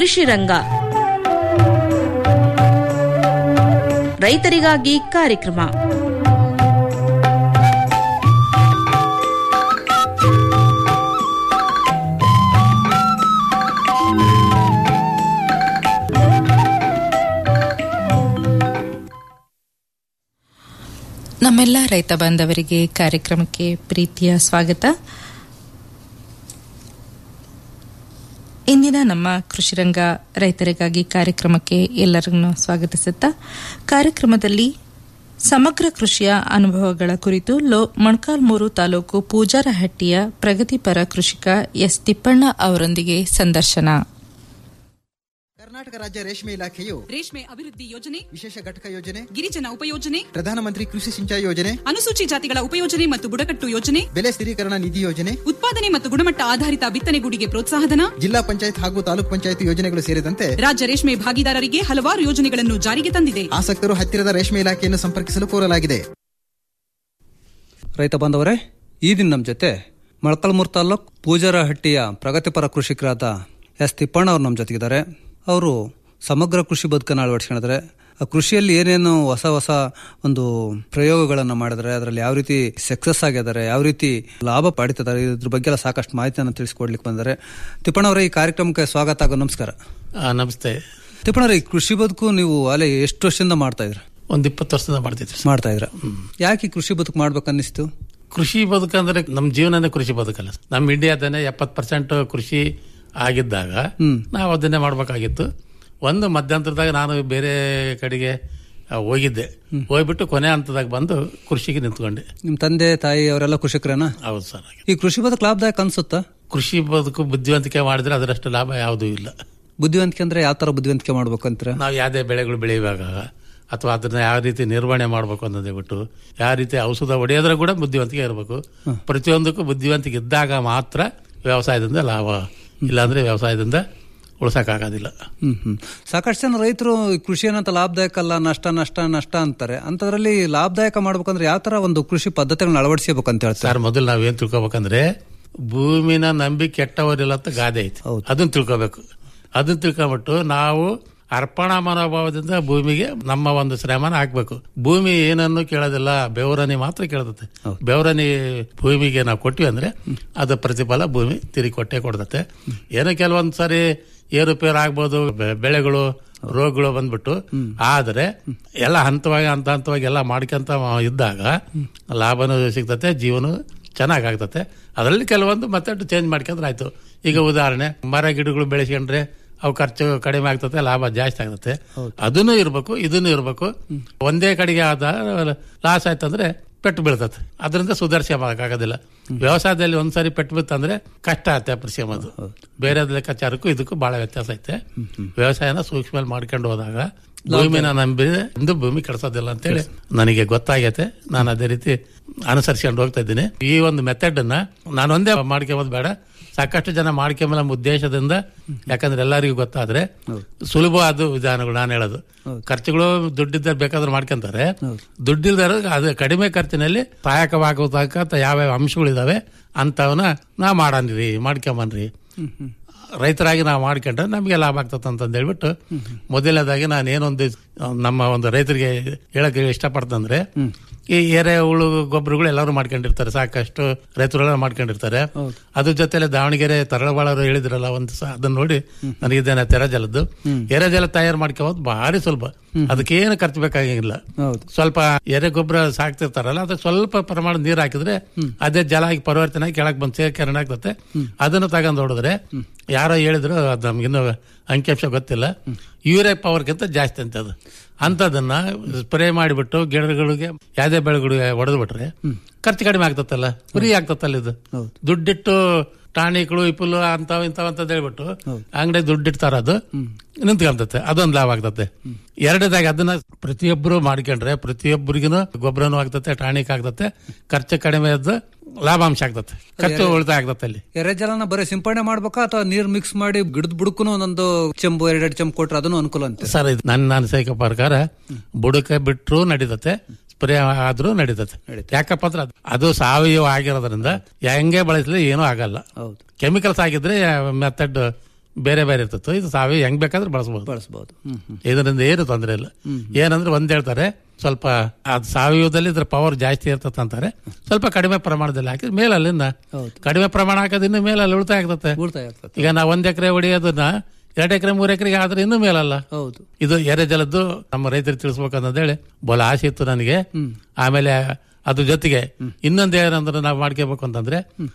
ಕೃಷಿ ರಂಗ ರೈತರಿಗಾಗಿ ಕಾರ್ಯಕ್ರಮ ನಮ್ಮೆಲ್ಲ ರೈತ ಬಾಂಧವರಿಗೆ ಕಾರ್ಯಕ್ರಮಕ್ಕೆ ಪ್ರೀತಿಯ ಸ್ವಾಗತ ಇಂದಿನ ನಮ್ಮ ಕೃಷಿರಂಗ ರೈತರಿಗಾಗಿ ಕಾರ್ಯಕ್ರಮಕ್ಕೆ ಎಲ್ಲರನ್ನು ಸ್ವಾಗತಿಸುತ್ತಾ ಕಾರ್ಯಕ್ರಮದಲ್ಲಿ ಸಮಗ್ರ ಕೃಷಿಯ ಅನುಭವಗಳ ಕುರಿತು ಲೋ ಮೊಣಕಾಲ್ಮೂರು ತಾಲೂಕು ಪೂಜಾರಹಟ್ಟಿಯ ಪ್ರಗತಿಪರ ಕೃಷಿಕ ಎಸ್ ತಿಪ್ಪಣ್ಣ ಅವರೊಂದಿಗೆ ಸಂದರ್ಶನ ಕರ್ನಾಟಕ ರಾಜ್ಯ ರೇಷ್ಮೆ ಇಲಾಖೆಯು ರೇಷ್ಮೆ ಅಭಿವೃದ್ಧಿ ಯೋಜನೆ ವಿಶೇಷ ಘಟಕ ಯೋಜನೆ ಗಿರಿಜನ ಉಪಯೋಜನೆ ಪ್ರಧಾನಮಂತ್ರಿ ಕೃಷಿ ಸಿಂಚಾಯಿ ಯೋಜನೆ ಅನುಸೂಚಿ ಜಾತಿಗಳ ಉಪಯೋಜನೆ ಮತ್ತು ಬುಡಕಟ್ಟು ಯೋಜನೆ ಬೆಲೆ ಸ್ಥಿರೀಕರಣ ನಿಧಿ ಯೋಜನೆ ಉತ್ಪಾದನೆ ಮತ್ತು ಗುಣಮಟ್ಟ ಆಧಾರಿತ ಬಿತ್ತನೆಗೂಡಿಗೆ ಪ್ರೋತ್ಸಾಹಧನ ಜಿಲ್ಲಾ ಪಂಚಾಯತ್ ಹಾಗೂ ತಾಲೂಕ್ ಪಂಚಾಯತ್ ಯೋಜನೆಗಳು ಸೇರಿದಂತೆ ರಾಜ್ಯ ರೇಷ್ಮೆ ಭಾಗಿದಾರರಿಗೆ ಹಲವಾರು ಯೋಜನೆಗಳನ್ನು ಜಾರಿಗೆ ತಂದಿದೆ ಆಸಕ್ತರು ಹತ್ತಿರದ ರೇಷ್ಮೆ ಇಲಾಖೆಯನ್ನು ಸಂಪರ್ಕಿಸಲು ಕೋರಲಾಗಿದೆ ರೈತ ಬಾಂಧವರೇ ಈ ದಿನ ನಮ್ಮ ಜೊತೆ ಮೊಳಕಲ್ಮೂರು ತಾಲೂಕ್ ಪೂಜಾರಹಟ್ಟಿಯ ಪ್ರಗತಿಪರ ಕೃಷಿಕರಾದ ಎಸ್ ತಿಪ್ಪಣ್ಣ ಅವರು ನಮ್ಮ ಜೊತೆಗಿದ್ದಾರೆ ಅವರು ಸಮಗ್ರ ಕೃಷಿ ಬದುಕನ್ನು ಅಳವಡಿಸ್ಕೊಂಡಿದ್ದಾರೆ ಆ ಕೃಷಿಯಲ್ಲಿ ಏನೇನು ಹೊಸ ಹೊಸ ಒಂದು ಪ್ರಯೋಗಗಳನ್ನು ಮಾಡಿದರೆ ಅದರಲ್ಲಿ ಯಾವ ರೀತಿ ಸಕ್ಸಸ್ ಆಗಿದ್ದಾರೆ ಯಾವ ರೀತಿ ಲಾಭ ಪಡಿತಿದ್ದಾರೆ ಇದ್ರ ಬಗ್ಗೆ ಎಲ್ಲ ಸಾಕಷ್ಟು ಮಾಹಿತಿಯನ್ನು ತಿಳಿಸ್ಕೊಡ್ಲಿಕ್ಕೆ ಬಂದರೆ ತಿಪ್ಪಣ್ಣವರೇ ಈ ಕಾರ್ಯಕ್ರಮಕ್ಕೆ ಸ್ವಾಗತ ಆಗೋ ನಮಸ್ಕಾರ ಆ, ನಮಸ್ತೆ ತಿಪ್ಪಣ್ಣವ್ರೆ ಈ ಕೃಷಿ ಬದುಕು ನೀವು ಅಲ್ಲೇ ಎಷ್ಟು ವರ್ಷದಿಂದ ಮಾಡ್ತಾ ಇದ್ರ ಒಂದು ಇಪ್ಪತ್ತು ವರ್ಷದಿಂದ ಮಾಡ್ತಿದ್ವಿ ಸರ್. ಮಾಡ್ತಾ ಇದ್ರ ಯಾಕೆ ಈ ಕೃಷಿ ಬದುಕು ಮಾಡ್ಬೇಕನ್ನಿಸ್ತು ಕೃಷಿ ಬದುಕಂದ್ರೆ ನಮ್ಮ ಜೀವನನೇ ಕೃಷಿ ಬದುಕಲ್ಲ ನಮ್ಮ ಇಂಡಿಯಾದನೇ ಎಪ್ಪತ್ತು ಪರ್ಸೆಂಟ್ ಕೃಷಿ ಆಗಿದ್ದಾಗ ನಾವು ಅದನ್ನೇ ಮಾಡ್ಬೇಕಾಗಿತ್ತು ಒಂದು ಮಧ್ಯಂತರದಾಗ ನಾನು ಬೇರೆ ಕಡೆಗೆ ಆ, ಹೋಗಿದ್ದೆ ಹೋಗ್ಬಿಟ್ಟು ಕೊನೆ ಹಂತದಾಗ ಬಂದು ಕೃಷಿಗೆ ನಿಂತ್ಕೊಂಡೆ ನಿಮ್ಮ ತಂದೆ ತಾಯಿ ಅವರೆಲ್ಲ ಕೃಷಿಕರೇನಾ ಹೌದು ಸರ್ ಹಾಗೆ. ಈ ಕೃಷಿ ಬದುಕು ಲಾಭದಾಯಕ ಅನ್ಸುತ್ತಾ ಕೃಷಿ ಬದುಕು ಬುದ್ಧಿವಂತಿಕೆ ಮಾಡಿದ್ರೆ ಅದರಷ್ಟು ಲಾಭ ಯಾವುದೂ ಇಲ್ಲ ಬುದ್ಧಿವಂತಿಕೆ ಅಂದ್ರೆ ಯಾವ ತರ ಬುದ್ಧಿವಂತಿಕೆ ಮಾಡ್ಬೇಕು ಅಂತೀರ ನಾವು ಯಾವುದೇ ಬೆಳೆಗಳು ಬೆಳೆಯುವಾಗ ಅಥವಾ ಅದನ್ನ ಯಾವ ರೀತಿ ನಿರ್ವಹಣೆ ಮಾಡಬೇಕು ಅನ್ನೋದೇ ಬಿಟ್ಟು ಯಾವ ರೀತಿ ಔಷಧ ಹೊಡೆಯೋದ್ರ ಕೂಡ ಬುದ್ಧಿವಂತಿಕೆ ಇರಬೇಕು ಪ್ರತಿಯೊಂದಕ್ಕೂ ಬುದ್ಧಿವಂತಿಕೆ ಇದ್ದಾಗ ಮಾತ್ರ ವ್ಯವಸಾಯದಿಂದ ಲಾಭ ಇಲ್ಲಾಂದ್ರೆ ವ್ಯವಸಾಯದಿಂದ ಉಳ್ಸಕ್ಕಾಗೋದಿಲ್ಲ ಹ್ಮ್ ಹ್ಮ್ ಸಾಕಷ್ಟು ಜನ ರೈತರು ಈ ಕೃಷಿ ಏನಂತ ಲಾಭದಾಯಕ ಅಲ್ಲ ನಷ್ಟ ನಷ್ಟ ನಷ್ಟ ಅಂತಾರೆ ಅಂತದ್ರಲ್ಲಿ ಲಾಭದಾಯಕ ಮಾಡ್ಬೇಕಂದ್ರೆ ಯಾವ ತರ ಒಂದು ಕೃಷಿ ಪದ್ಧತಿಗಳನ್ನ ಅಳವಡಿಸಬೇಕಂತ ಹೇಳ್ತಾರೆ ಸರ್ ಮೊದಲು ನಾವೇನ್ ತಿಳ್ಕೊಬೇಕಂದ್ರೆ ಭೂಮಿನ ನಂಬಿ ಕೆಟ್ಟವರಿಲ್ಲ ಅಂತ ಗಾದೆ ಐತಿ ಅದನ್ನ ತಿಳ್ಕೊಬೇಕು ಅದನ್ನ ತಿಳ್ಕೊಂಬಿಟ್ಟು ನಾವು ಅರ್ಪಣಾ ಮನೋಭಾವದಿಂದ ಭೂಮಿಗೆ ನಮ್ಮ ಒಂದು ಶ್ರಮನ ಹಾಕ್ಬೇಕು ಭೂಮಿ ಏನನ್ನು ಕೇಳೋದಿಲ್ಲ ಬೆವರನಿ ಮಾತ್ರ ಕೇಳತತೆ ಬೆವರನಿ ಭೂಮಿಗೆ ನಾವು ಕೊಟ್ವಿ ಅಂದ್ರೆ ಅದ ಪ್ರತಿಫಲ ಭೂಮಿ ತಿರುಗಿ ಕೊಟ್ಟೆ ಕೊಡ್ತತೆ ಏನೋ ಕೆಲವೊಂದ್ ಸಾರಿ ಏರುಪೇರು ಆಗ್ಬೋದು ಬೆ- ಬೆಳೆಗಳು ರೋಗಗಳು ಬಂದ್ಬಿಟ್ಟು ಆದ್ರೆ ಎಲ್ಲ ಹಂತವಾಗಿ ಹಂತ ಹಂತವಾಗಿ ಎಲ್ಲ ಮಾಡ್ಕೊಂತ ಇದ್ದಾಗ ಲಾಭನೂ ಸಿಗ್ತತೆ ಜೀವನ ಚೆನ್ನಾಗ್ ಆಗ್ತತೆ ಅದರಲ್ಲಿ ಕೆಲವೊಂದು ಮತ್ತೆ ಚೇಂಜ್ ಮಾಡ್ಕೊಂಡ್ರೆ ಆಯ್ತು ಈಗ ಉದಾಹರಣೆ ಮರ ಗಿಡಗಳು ಬೆಳೆಸ್ಕೊಂಡ್ರೆ ಅವು ಖರ್ಚು ಕಡಿಮೆ ಆಗ್ತತೆ ಲಾಭ ಜಾಸ್ತಿ ಆಗ್ತತೆ ಅದನ್ನು ಇರ್ಬೇಕು ಇದನ್ನು ಇರ್ಬೇಕು ಒಂದೇ ಕಡೆಗೆ ಆದ ಲಾಸ್ ಆಯ್ತಂದ್ರೆ ಪೆಟ್ಟು ಬೀಳ್ತತೆ ಅದರಿಂದ ಸುಧಾರಿಸಿ ಮಾಡೋಕ್ಕಾಗೋದಿಲ್ಲ ವ್ಯವಸಾಯದಲ್ಲಿ ಒಂದ್ಸರಿ ಪೆಟ್ಟು ಬಿತ್ತಂದ್ರೆ ಕಷ್ಟ ಆಗುತ್ತೆ ಪರಿಶ್ರಮದು ಬೇರೆ ಲೆಕ್ಕಾಚಾರಕ್ಕೂ ಇದಕ್ಕೂ ಬಹಳ ವ್ಯತ್ಯಾಸ ಐತೆ ವ್ಯವಸಾಯನ ಸೂಕ್ಷ್ಮ ಮಾಡ್ಕೊಂಡು ಹೋದಾಗ ಭೂಮಿನ ನಂಬಿ ಒಂದು ಭೂಮಿ ಕೆಡ್ಸೋದಿಲ್ಲ ಅಂತೇಳಿ ನನಗೆ ಗೊತ್ತಾಗೈತೆ ನಾನು ಅದೇ ರೀತಿ ಅನುಸರಿಸ್ಕೊಂಡು ಹೋಗ್ತಾ ಇದ್ದೀನಿ ಈ ಒಂದು ಮೆಥಡ್ ಅನ್ನ ನಾನು ಒಂದೇ ಮಾಡ್ಕೊಂಬೋದು ಬೇಡ ಸಾಕಷ್ಟು ಜನ ಮಾಡ್ಕೊಂಬಲ್ಲ ನಮ್ಮ ಉದ್ದೇಶದಿಂದ ಯಾಕಂದ್ರೆ ಎಲ್ಲರಿಗೂ ಗೊತ್ತಾದ್ರೆ ಸುಲಭವಾದ ವಿಧಾನಗಳು ನಾನು ಹೇಳೋದು ಖರ್ಚುಗಳು ದುಡ್ಡಿದ್ದ ಬೇಕಾದ್ರೆ ಮಾಡ್ಕೊಂತಾರೆ ದುಡ್ಡಿಲ್ದಾರ ಅದು ಕಡಿಮೆ ಖರ್ಚಿನಲ್ಲಿ ಸಹಾಯಕವಾಗತಕ್ಕಂಥ ಯಾವ್ಯಾವ ಅಂಶಗಳಿದಾವೆ ಅಂತವನ್ನ ನಾ ಮಾಡನ್ರಿ ಮಾಡ್ಕೊಂಬನ್ರಿ ರೈತರಾಗಿ ನಾವು ಮಾಡ್ಕೊಂಡ್ರೆ ನಮಗೆ ಲಾಭ ಆಗ್ತದೆ ಅಂತಂದು ಹೇಳ್ಬಿಟ್ಟು ಮೊದಲನೇದಾಗಿ ನಾನು ಏನೊಂದು ನಮ್ಮ ಒಂದು ರೈತರಿಗೆ ಹೇಳಕ್ಕೆ ಇಷ್ಟಪಡ್ತಂದ್ರೆ ಈ ಎರೆಹುಳು ಗೊಬ್ಬರಗಳು ಎಲ್ಲರೂ ಮಾಡ್ಕೊಂಡಿರ್ತಾರೆ ಸಾಕಷ್ಟು ರೈತರುಗಳ ಮಾಡ್ಕೊಂಡಿರ್ತಾರೆ ಅದ್ರ ಜೊತೆಲೆ ದಾವಣಗೆರೆ ತರಳಬಾಳರು ಹೇಳಿದ್ರಲ್ಲ ಒಂದು ಸ- ಅದನ್ನ ನೋಡಿ ನನಗಿದ್ದೇನೆ ತೆರಜಲದ್ದು ಎರೆಜಲ ತಯಾರು ಮಾಡ್ಕೋಬೋದು ಭಾರಿ ಸುಲಭ ಅದಕ್ಕೇನು ಖರ್ಚು ಬೇಕಾಗಿಲ್ಲ ಸ್ವಲ್ಪ ಎರೆ ಗೊಬ್ಬರ ಸಾಕ್ತಿರ್ತಾರಲ್ಲ ಅದಕ್ಕೆ ಸ್ವಲ್ಪ ಪ್ರಮಾಣ ನೀರು ಹಾಕಿದ್ರೆ ಅದೇ ಜಲ ಆಗಿ ಪರಿವರ್ತನೆ ಆಗಿ ಕೆಳಗೆ ಬಂದು ಸೇರ್ಕರಣೆ ಆಗ್ತತೆ ಅದನ್ನು ತಗೊಂಡು ಹೊಡೆದ್ರೆ ಯಾರೋ ಹೇಳಿದ್ರು ಅದು ನಮ್ಗಿನ್ನೂ ಅಂಕಿಅಂಶ ಗೊತ್ತಿಲ್ಲ ಯೂರಿಯಾ ಪವರ್ಗಿಂತ ಜಾಸ್ತಿ ಅಂತ ಅದು ಅಂಥದನ್ನ ಸ್ಪ್ರೇ ಮಾಡಿಬಿಟ್ಟು ಗಿಡಗಳಿಗೆ ಯಾವುದೇ ಬೆಳೆಗಳಿಗೆ ಹೊಡೆದು ಬಿಟ್ರೆ ಖರ್ಚು ಕಡಿಮೆ ಆಗ್ತತ್ತಲ್ಲ ಫ್ರೀ ಆಗ್ತತ್ತಲ್ಲ ಇದು ದುಡ್ಡಿಟ್ಟು ಟಾಣಿಕ್ಗಳು ಇಪ್ಪುಲು ಅಂತಾವ್ ಇಂತಾವ್ ಅಂತ ಹೇಳ್ಬಿಟ್ಟು ಅಂಗಡಿ ದುಡ್ಡಿಡ್ತಾರ ಅದು ನಿಂತ್ಕೊಂತತೆ ಅದೊಂದು ಲಾಭ ಆಗ್ತತೆ ಎರಡನೇದಾಗಿ ಅದನ್ನ ಪ್ರತಿಯೊಬ್ಬರು ಮಾಡ್ಕೊಂಡ್ರೆ ಪ್ರತಿಯೊಬ್ಬರಿಗೂ ಗೊಬ್ಬರನೂ ಆಗ್ತತೆ ಟಾಣಿಕ್ ಆಗ್ತತೆ ಖರ್ಚು ಕಡಿಮೆ ಇದ್ದು ಲಾಭಾಂಶ ಆಗ್ತತೆ ಖರ್ಚು ಉಳಿತಾಯ ಆಗ್ತತೆ ಅಲ್ಲಿ ಎರೆಜಲನ ಬರೀ ಸಿಂಪಡಣೆ ಮಾಡ್ಬೇಕಾ ಅಥವಾ ನೀರ್ ಮಿಕ್ಸ್ ಮಾಡಿ ಗಿಡದ ಬುಡಕ್ಕೂ ಒಂದೊಂದು ಚೆಂಬು ಎರಡೆರಡು ಚೆಂಬು ಕೊಟ್ರೆ ಅದನ್ನು ಅನುಕೂಲ ಅಂತ ಸರ್ ಇದು ನನ್ನ ಅನಿಸಿಕೆ ಪ್ರಕಾರ ಬುಡಕ ಬಿಟ್ರು ನಡೀತತೆ ಸ್ಪ್ರೇ ಆದ್ರೂ ನಡೀತತೆ ಯಾಕಪ್ಪ ಅಂದ್ರೆ ಅದು- ಅದು ಸಾವಯವ ಆಗಿರೋದ್ರಿಂದ ಹೆಂಗೆ ಬಳಸಲಿ ಏನೂ ಆಗಲ್ಲ ಕೆಮಿಕಲ್ಸ್ ಆಗಿದ್ರೆ ಮೆಥಡ್ ಬೇರೆ ಬೇರೆ ಇರ್ತಿತ್ತು ಇದು ಸಾವಯವ ಹೆಂಗ್ ಬೇಕಾದ್ರೆ ಬಳಸಬಹುದು ಬಳಸಬಹುದು ಹ್ಮ್ ಹ್ಮ್ ಇದರಿಂದ ಏನು ತೊಂದರೆ ಇಲ್ಲ ಏನಂದ್ರೆ ಒಂದ್ ಹೇಳ್ತಾರೆ ಸ್ವಲ್ಪ ಅದು ಸಾವಯವದಲ್ಲಿ ಇದ್ರ ಪವರ್ ಜಾಸ್ತಿ ಇರ್ತದೆ ಅಂತಾರೆ ಸ್ವಲ್ಪ ಕಡಿಮೆ ಪ್ರಮಾಣದಲ್ಲಿ ಹಾಕಿದ್ರೆ ಮೇಲೆ ಅಲ್ಲಿಂದ ಹೌದು. ಕಡಿಮೆ ಪ್ರಮಾಣ ಹಾಕೋದ್ರಿಂದ ಮೇಲೆ ಅಲ್ಲಿ ಉಳಿತಾಯ ಆಗ್ತದೆ ಉಳಿತಾಯ ಆಗ್ತದೆ ಈಗ ನಾವು ಒಂದ್ ಎಕರೆ ಹೊಡಿಯೋದನ್ನ ಎರಡು ಎಕರೆ ಮೂರು ಎಕರೆಗೆ ಆದ್ರೆ ಇನ್ನೂ ಮೇಲಲ್ಲ ಹೌದು ಇದು ಎರೆ ಜಲದ್ದು ನಮ್ಮ ರೈತರಿಗೆ ತಿಳಿಸ್ಬೇಕಂತ ಹೇಳಿ ಬಹಳ ಆಸೆ ಇತ್ತು ನನಗೆ ಆಮೇಲೆ ಅದ್ರ ಜೊತೆಗೆ ಇನ್ನೊಂದು ಏನಂದ್ರೆ ನಾವು ಮಾಡ್ಕೋಬೇಕು ಅಂತಂದ್ರೆ